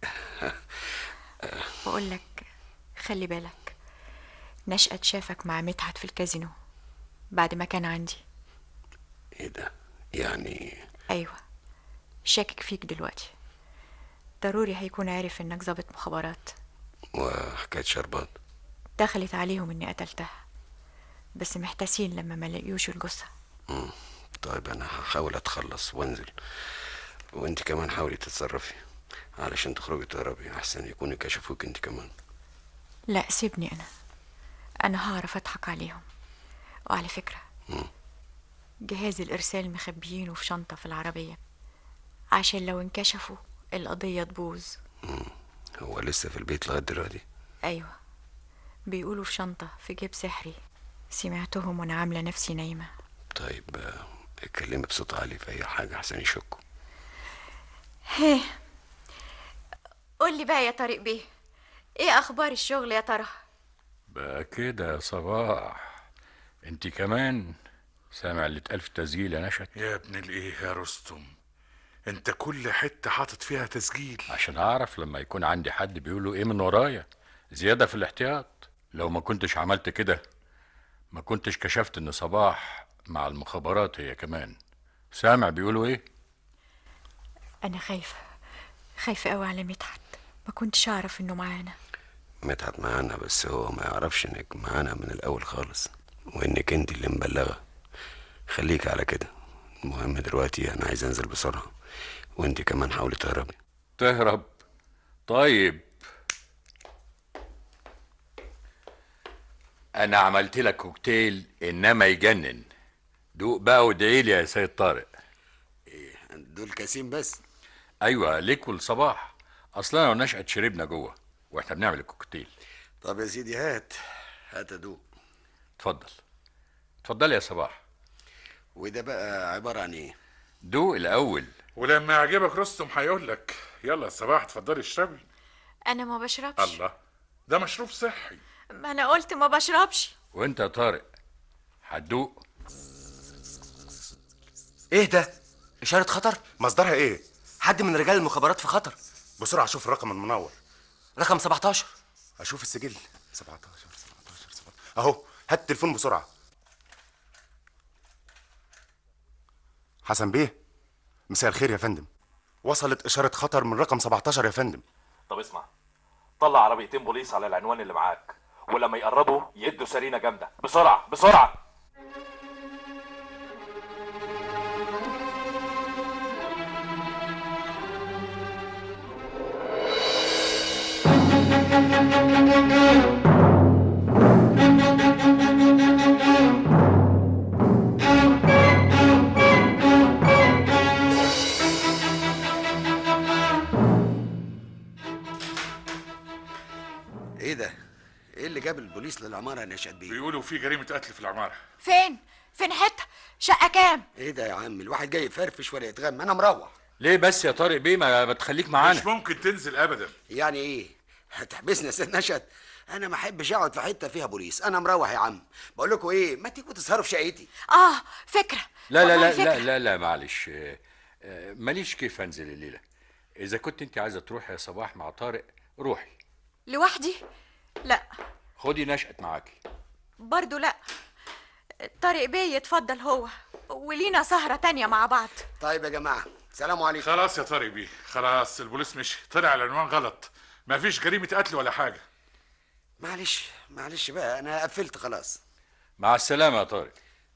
بقول لك خلي بالك نشأت شافك مع مدحت في الكازينو بعد ما كان عندي ايه ده يعني ايوه شاكك فيك دلوقتي ضروري هيكون عارف انك ضابط مخابرات وحكاية شربات دخلت عليهم اني قتلتها بس محتاسين لما ما لقيوش الجثه مم. طيب انا هحاول اتخلص وانزل وانت كمان حاولي تتصرفي علشان تخرجي تهربي احسن يكونوا كشفوك انت كمان لا سيبني انا انا هعرف اضحك عليهم وعلى فكره مم. جهاز الارسال مخبيينه في شنطه في العربيه عشان لو انكشفوا القضيه تبوظ مم. هو لسه في البيت لغايه دلوقتي ايوه بيقولوا في شنطه في جيب سحري سمعتهم وانا عامله نفسي نايمه طيب آه، اتكلمي بصوت عالي في اي حاجه احسن يشكوا هيه قول لي بقى يا طارق بيه ايه اخبار الشغل يا ترى بقى كده يا صباح انت كمان سامع اللي اتقال في التسجيل يا نشأت يا ابن الايه يا رستم انت كل حتة حاطط فيها تسجيل عشان اعرف لما يكون عندي حد بيقوله ايه من ورايا زيادة في الاحتياط لو ما كنتش عملت كده ما كنتش كشفت ان صباح مع المخابرات هي كمان سامع بيقولوا ايه انا خايفه خايفه قوي على مدحت ما كنتش اعرف انه معانا مدحت معانا بس هو ما يعرفش انك معانا من الاول خالص وانك انت اللي مبلغه خليك على كده المهم دلوقتي انا عايز انزل بسرعه وانت كمان حاولي تهربي تهرب طيب انا عملت لك كوكتيل انما يجنن دوق بقى وادعي لي يا سيد طارق دول كاسين بس ايوه ليك والصباح اصلا انا ونشأت شربنا جوه واحنا بنعمل الكوكتيل طب يا سيدي هات هات ادوق اتفضل اتفضل يا صباح وده بقى عباره عن ايه دوق الاول ولما يعجبك رستم هيقول لك يلا يا صباح اتفضلي اشربي انا ما بشربش الله ده مشروب صحي ما انا قلت ما بشربش وانت يا طارق هتدوق ايه ده اشاره خطر مصدرها ايه حد من رجال المخابرات في خطر بسرعه شوف الرقم المنور رقم 17 اشوف السجل 17 17 17 اهو هات التليفون بسرعه حسن بيه مساء الخير يا فندم وصلت اشاره خطر من رقم 17 يا فندم طب اسمع طلع عربيتين بوليس على العنوان اللي معاك ولما يقربوا يدوا سرينه جامده بسرعه بسرعه ايه ده ايه اللي جاب البوليس للعماره يا نشأت بيه بيقولوا في جريمة قتل في العمارة فين فين حته شقه كام ايه ده يا عم الواحد جاي يفرفش ولا يتغم انا مروح ليه بس يا طارق بيه ما ما تخليك معانا مش ممكن تنزل ابدا يعني ايه هتحبسنا يا سيد نشأت انا ما احبش اقعد في حته فيها بوليس انا مروح يا عم بقول لكم ايه ما تيجوا تسهروا في شقتي اه فكره لا لا والله لا فكرة. لا لا لا معلش آه، آه، ماليش كيف انزل الليله اذا كنت انت عايزه تروحي يا صباح مع طارق روحي لوحدي لا خدي نشأت معاكي برضو لا طارق بيه يتفضل هو ولينا سهرة تانية مع بعض طيب يا جماعه سلام عليكم خلاص يا طارق بيه خلاص البوليس مشي طلع العنوان غلط مفيش جريمة قتل ولا حاجة معلش معلش بقى انا قفلت خلاص مع السلامة يا طارق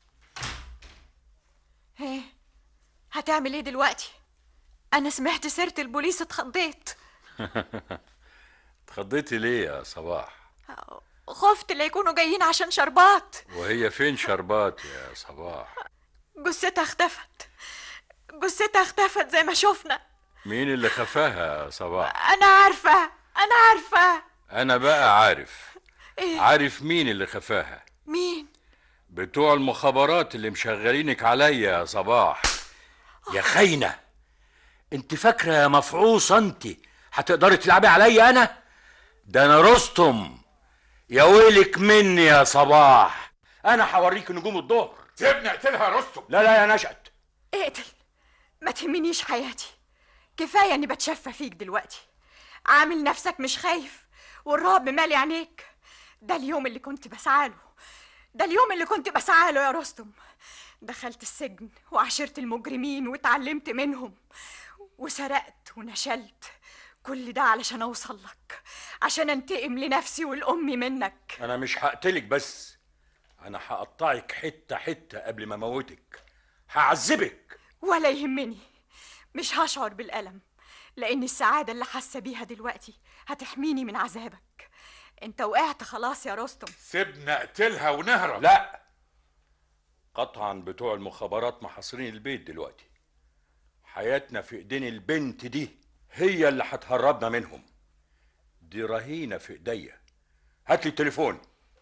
ايه هتعمل ايه دلوقتي انا سمعت سيرة البوليس اتخضيت اتخضيتي ليه يا صباح خفت لا يكونوا جايين عشان شربات وهي فين شربات يا صباح جثتها اختفت جثتها اختفت زي ما شفنا مين اللي خفاها يا صباح انا عارفة انا عارفة انا بقى عارف ايه عارف مين اللي خفاها مين بتوع المخابرات اللي مشغلينك عليا يا صباح يا خاينة انت فاكرة يا مفعوصة انت هتقدري تلعبي عليا انا ده انا رستم يا ويلك مني يا صباح انا هوريك نجوم الظهر سيبني اقتلها يا رستم لا لا يا نشأت اقتل ما تهمنيش حياتي كفاية اني بتشفى فيك دلوقتي عامل نفسك مش خايف والرعب مالي عينيك ده اليوم اللي كنت بسعاله ده اليوم اللي كنت بسعاله يا رستم دخلت السجن وعشرت المجرمين واتعلمت منهم وسرقت ونشلت كل ده علشان اوصل لك عشان انتقم لنفسي ولامي منك انا مش هقتلك بس انا هقطعك حته حته قبل ما اموتك هعذبك ولا يهمني مش هشعر بالألم لأن السعادة اللي حاسة بيها دلوقتي هتحميني من عذابك انت وقعت خلاص يا رستم سيبني اقتلها ونهرب لا قطعا بتوع المخابرات محاصرين البيت دلوقتي حياتنا في ايدين البنت دي هي اللي هتهربنا منهم دي رهينه في ايديا هات لي التليفون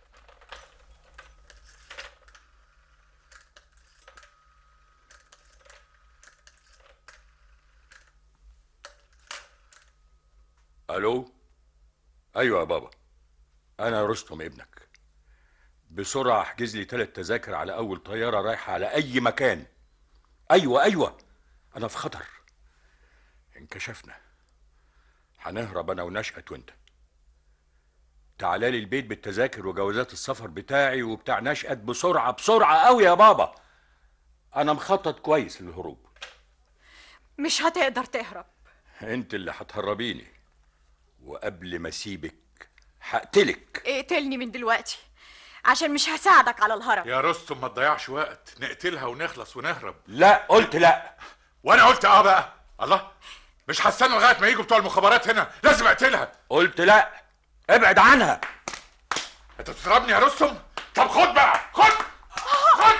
الو ايوه يا بابا انا رستم ابنك بسرعه احجز لي ثلاث تذاكر على اول طياره رايحه على اي مكان ايوه ايوه انا في خطر انكشفنا هنهرب انا ونشأت وانت تعالى لي البيت بالتذاكر وجوازات السفر بتاعي وبتاع نشأت بسرعه بسرعه قوي يا بابا انا مخطط كويس للهروب مش هتقدر تهرب انت اللي هتهربيني وقبل ما اسيبك هقتلك اقتلني من دلوقتي عشان مش هساعدك على الهرب يا رستم ما تضيعش وقت نقتلها ونخلص ونهرب لا قلت لا وانا قلت اه بقى الله مش هستنى لغايه ما يجوا بتوع المخابرات هنا لازم اقتلها قلت لا ابعد عنها انت بتضربني يا رستم طب خد بقى خد خد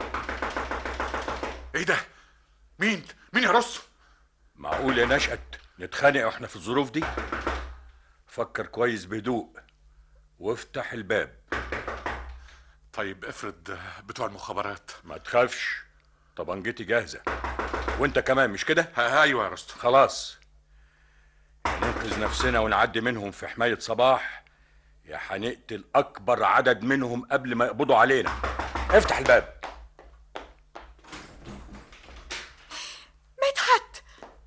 ايه ده مين مين يا رستم معقول يا نشأت نتخانق واحنا في الظروف دي فكر كويس بهدوء وافتح الباب طيب افرض بتوع المخابرات ما تخافش طبنجتي جاهزة وانت كمان مش كده؟ ايوه يا رستم خلاص يا ننقذ نفسنا ونعدي منهم في حماية صباح يا هنقتل أكبر عدد منهم قبل ما يقبضوا علينا افتح الباب مدحت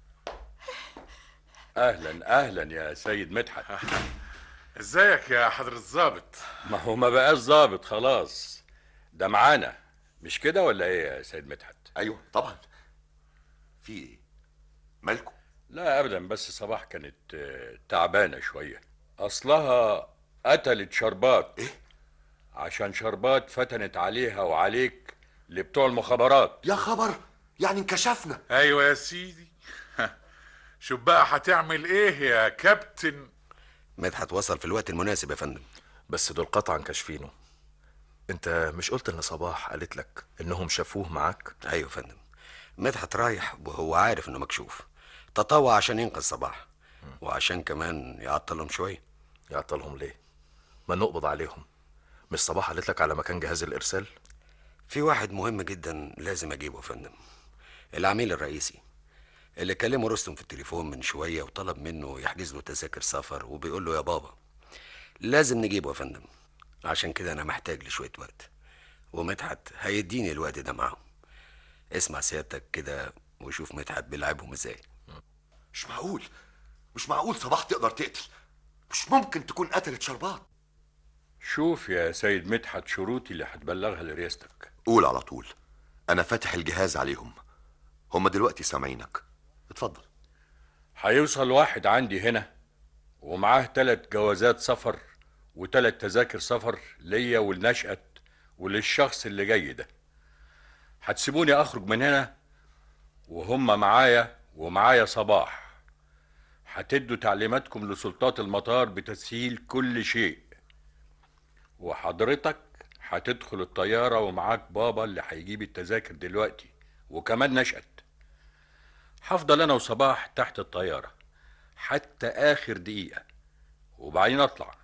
أهلا أهلا يا سيد مدحت ازيك يا حضرة الظابط ما هو ما بقاش ظابط خلاص ده معانا مش كده ولا ايه يا سيد مدحت ايوه طبعا في ايه مالكم لا ابدا بس صباح كانت آه، تعبانه شويه اصلها قتلت شربات ايه عشان شربات فتنت عليها وعليك لبتوع المخابرات يا خبر يعني انكشفنا ايوه يا سيدي شوف بقى هتعمل ايه يا كابتن مدحت وصل في الوقت المناسب يا فندم بس دول قطعا كاشفينه انت مش قلت ان صباح قالت لك انهم شافوه معاك ايوه يا فندم مدحت رايح وهو عارف انه مكشوف تطوع عشان ينقذ صباح وعشان كمان يعطلهم شويه يعطلهم ليه ما نقبض عليهم مش صباح قالت لك على مكان جهاز الارسال في واحد مهم جدا لازم اجيبه يا فندم العميل الرئيسي اللي كلمه رستم في التليفون من شويه وطلب منه يحجز له تذاكر سفر وبيقول له يا بابا لازم نجيبه يا فندم عشان كده انا محتاج لشويه وقت ومدحت هيديني الوقت ده معاهم اسمع سيادتك كده وشوف مدحت بيلعبهم ازاي مش معقول مش معقول صباح تقدر تقتل مش ممكن تكون قتلت شربات شوف يا سيد مدحت شروطي اللي هتبلغها لرياستك قول على طول انا فاتح الجهاز عليهم هم دلوقتي سامعينك اتفضل هيوصل واحد عندي هنا ومعاه تلات جوازات سفر وتلات تذاكر سفر ليا ولنشأت وللشخص اللي جاي ده هتسيبوني اخرج من هنا وهم معايا ومعايا صباح هتدوا تعليماتكم لسلطات المطار بتسهيل كل شيء وحضرتك هتدخل الطيارة ومعاك بابا اللي هيجيب التذاكر دلوقتي وكمان نشأت هفضل انا وصباح تحت الطيارة حتى اخر دقيقة وبعدين اطلع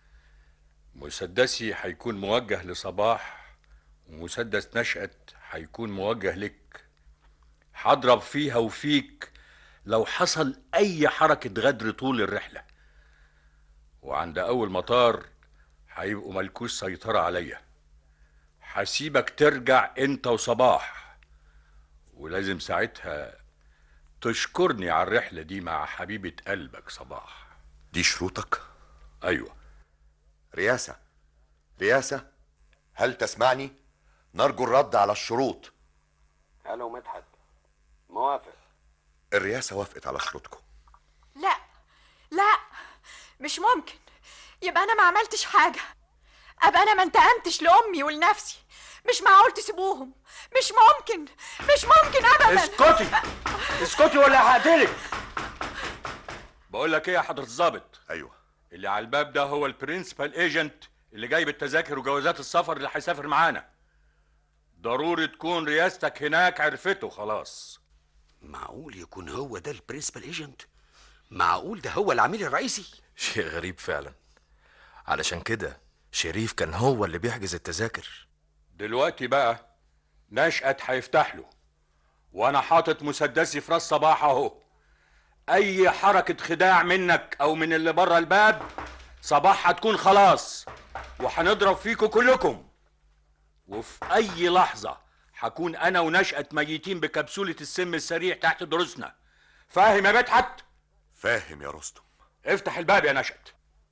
مسدسي هيكون موجه لصباح ومسدس نشأت هيكون موجه لك هضرب فيها وفيك لو حصل اي حركة غدر طول الرحلة وعند اول مطار هيبقوا ملكوش سيطرة عليا هسيبك ترجع انت وصباح ولازم ساعتها تشكرني على الرحلة دي مع حبيبة قلبك صباح دي شروطك ايوه رياسة رياسة هل تسمعني نرجو الرد على الشروط الو مدحت موافق الرئاسة وافقت على شروطكم لا لا مش ممكن يبقى انا ما عملتش حاجه ابقى انا ما انتقمتش لامي ولنفسي مش معقول تسيبوهم مش ممكن مش ممكن ابدا اسكتي اسكتي ولا هقتلك بقول لك ايه يا حضرة الظابط ايوه اللي على الباب ده هو البرنسبال ايجنت اللي جايب التذاكر وجوازات السفر اللي هيسافر معانا ضروري تكون رياستك هناك عرفته خلاص معقول يكون هو ده البرنسبال ايجنت معقول ده هو العميل الرئيسي شيء غريب فعلا علشان كده شريف كان هو اللي بيحجز التذاكر دلوقتي بقى نشأت هيفتح له وانا حاطط مسدسي في راس صباح اهو اي حركة خداع منك او من اللي بره الباب صباح هتكون خلاص وهنضرب فيكم كلكم وفي اي لحظة هكون انا ونشأت ميتين بكبسولة السم السريع تحت دروسنا فاهم يا مدحت فاهم يا رستم افتح الباب يا نشأت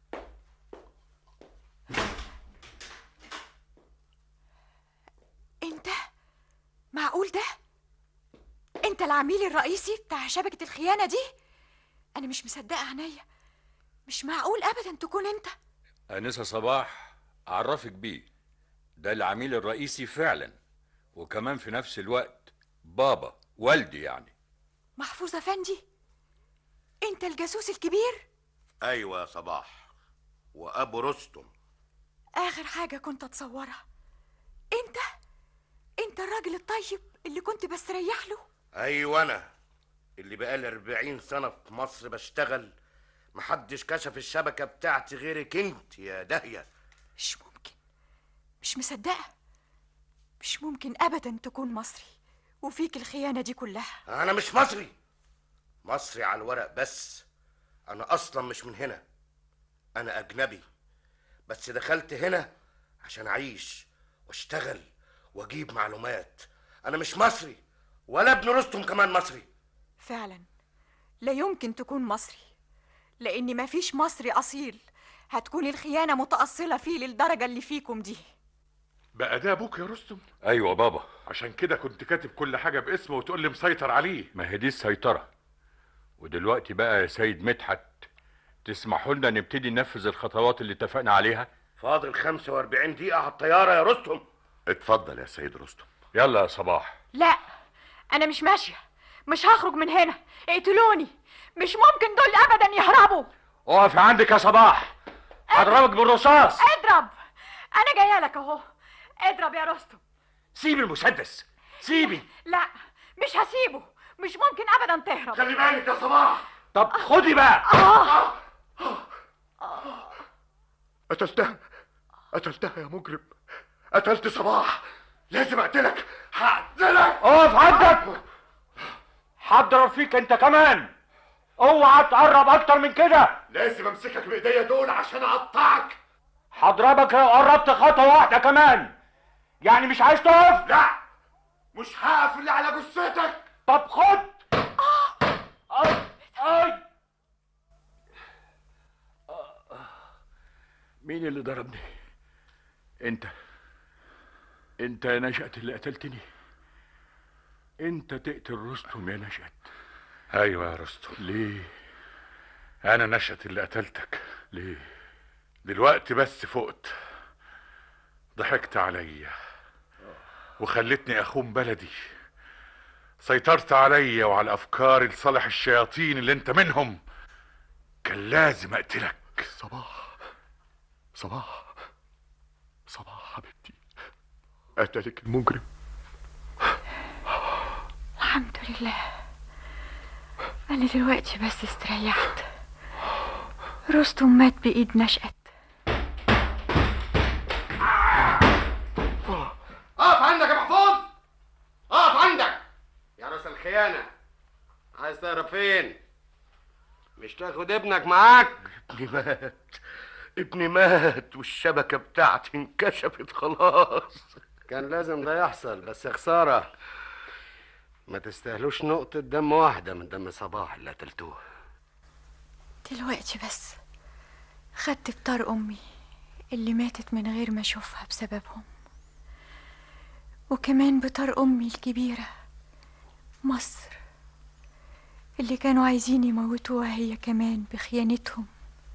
انت معقول ده انت العميل الرئيسي بتاع شبكه الخيانه دي انا مش مصدقه عينيا مش معقول ابدا تكون انت انسة صباح اعرفك بيه ده العميل الرئيسي فعلا وكمان في نفس الوقت بابا والدي يعني محفوظ افندي انت الجاسوس الكبير ايوه يا صباح وابو رستم اخر حاجه كنت اتصورها انت انت الراجل الطيب اللي كنت بستريح له ايوه انا اللي بقالي 40 سنه في مصر بشتغل محدش كشف الشبكه بتاعتي غيرك انت يا داهيه مش ممكن مش مصدقه مش ممكن ابدا تكون مصري وفيك الخيانه دي كلها انا مش مصري مصري على الورق بس انا اصلا مش من هنا انا اجنبي بس دخلت هنا عشان اعيش واشتغل واجيب معلومات انا مش مصري ولا ابن رستم كمان مصري فعلا لا يمكن تكون مصري لان مفيش مصري اصيل هتكون الخيانه متاصله فيه للدرجه اللي فيكم دي بقى ده ابوك يا رستم ايوه بابا عشان كده كنت كاتب كل حاجه باسمه وتقول لي مسيطر عليه ما هي دي السيطرة ودلوقتي بقى يا سيد مدحت تسمحوا لنا نبتدي ننفذ الخطوات اللي اتفقنا عليها فاضل 45 دقيقه على الطياره يا رستم اتفضل يا سيد رستم يلا يا صباح لا انا مش ماشيه مش هخرج من هنا اقتلوني مش ممكن دول ابدا يهربوا اقف عندك يا صباح هضربك بالرصاص اضرب انا جايه لك اهو اضرب يا رستم سيب المسدس سيبي لا مش هسيبه مش ممكن ابدا تهرب خلي بالك يا صباح طب خدي بقى آه. قتلتها قتلتها يا مجرم قتلت صباح لازم اقتلك هقتلك اقف عندك هضرب فيك انت كمان اوعى تقرب اكتر من كده لازم امسكك بايديا دول عشان اقطعك هضربك لو قربت خطوه واحده كمان يعني مش عايز تقف لا مش هقف اللي على جثتك طب خد اي اي مين اللي ضربني انت انت يا نشأت اللي قتلتني انت تقتل رستم يا نشأت ايوه يا رستم ليه انا نشأت اللي قتلتك ليه دلوقتي بس فقت ضحكت عليا وخلتني اخون بلدي سيطرت عليا وعلى افكاري لصالح الشياطين اللي انت منهم كان لازم اقتلك صباح صباح صباح حبيبتي قتلك المجرم الحمد لله أنا دلوقتي بس استريحت رستم مات بإيد نشأت اقف عندك يا محفوظ اقف عندك يا راس الخيانة عايز تهرب فين مش تاخد ابنك معاك ابني مات ابني مات والشبكة بتاعتي انكشفت خلاص كان لازم ده يحصل بس خسارة ما تستاهلوش نقطة دم واحدة من دم صباح اللي قتلتوه دلوقتي بس خدت بطار أمي اللي ماتت من غير ما أشوفها بسببهم وكمان بطار أمي الكبيرة مصر اللي كانوا عايزين يموتوها هي كمان بخيانتهم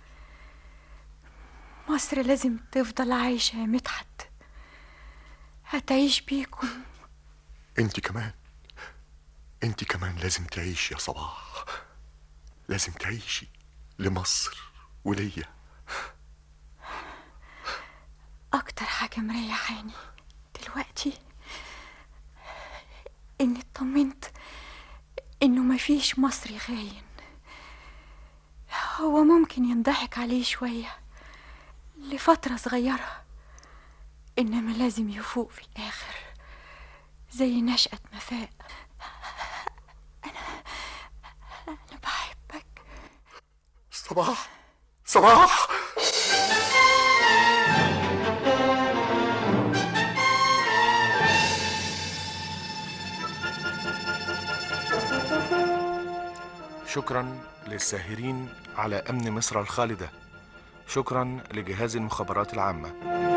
مصر لازم تفضل عايشة يا مدحت هتعيش بيكم انت كمان انت كمان لازم تعيشي يا صباح لازم تعيشي لمصر وليا أكتر حاجة مريحاني دلوقتي إني اطمنت إنه مفيش مصري خاين هو ممكن ينضحك عليه شوية لفترة صغيرة إنما لازم يفوق في الآخر زي نشأة مفاق أنا أنا بحبك صباح صباح شكرا للساهرين على أمن مصر الخالدة شكرا لجهاز المخابرات العامة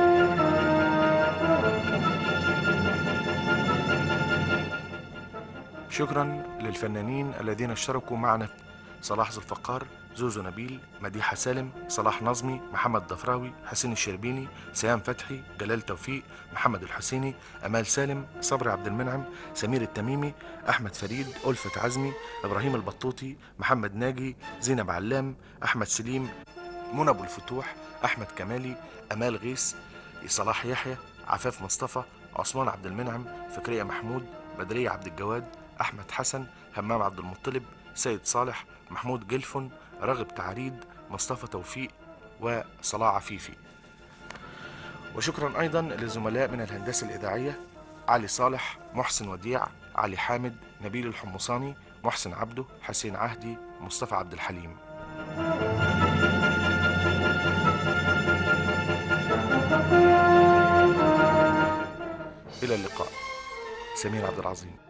شكرا للفنانين الذين اشتركوا معنا صلاح ذو الفقار زوزو نبيل مديحة سالم صلاح نظمي محمد ضفراوي حسين الشربيني سيام فتحي جلال توفيق محمد الحسيني أمال سالم صبري عبد المنعم سمير التميمي أحمد فريد ألفة عزمي إبراهيم البطوطي محمد ناجي زينب علام أحمد سليم منى أبو الفتوح أحمد كمالي أمال غيث صلاح يحيى عفاف مصطفى عثمان عبد المنعم فكرية محمود بدرية عبد الجواد أحمد حسن همام عبد المطلب سيد صالح محمود جلفن راغب تعريد مصطفى توفيق وصلاح عفيفي وشكرا أيضا للزملاء من الهندسة الإذاعية علي صالح محسن وديع علي حامد نبيل الحمصاني محسن عبده حسين عهدي مصطفى عبد الحليم إلى اللقاء سمير عبد العظيم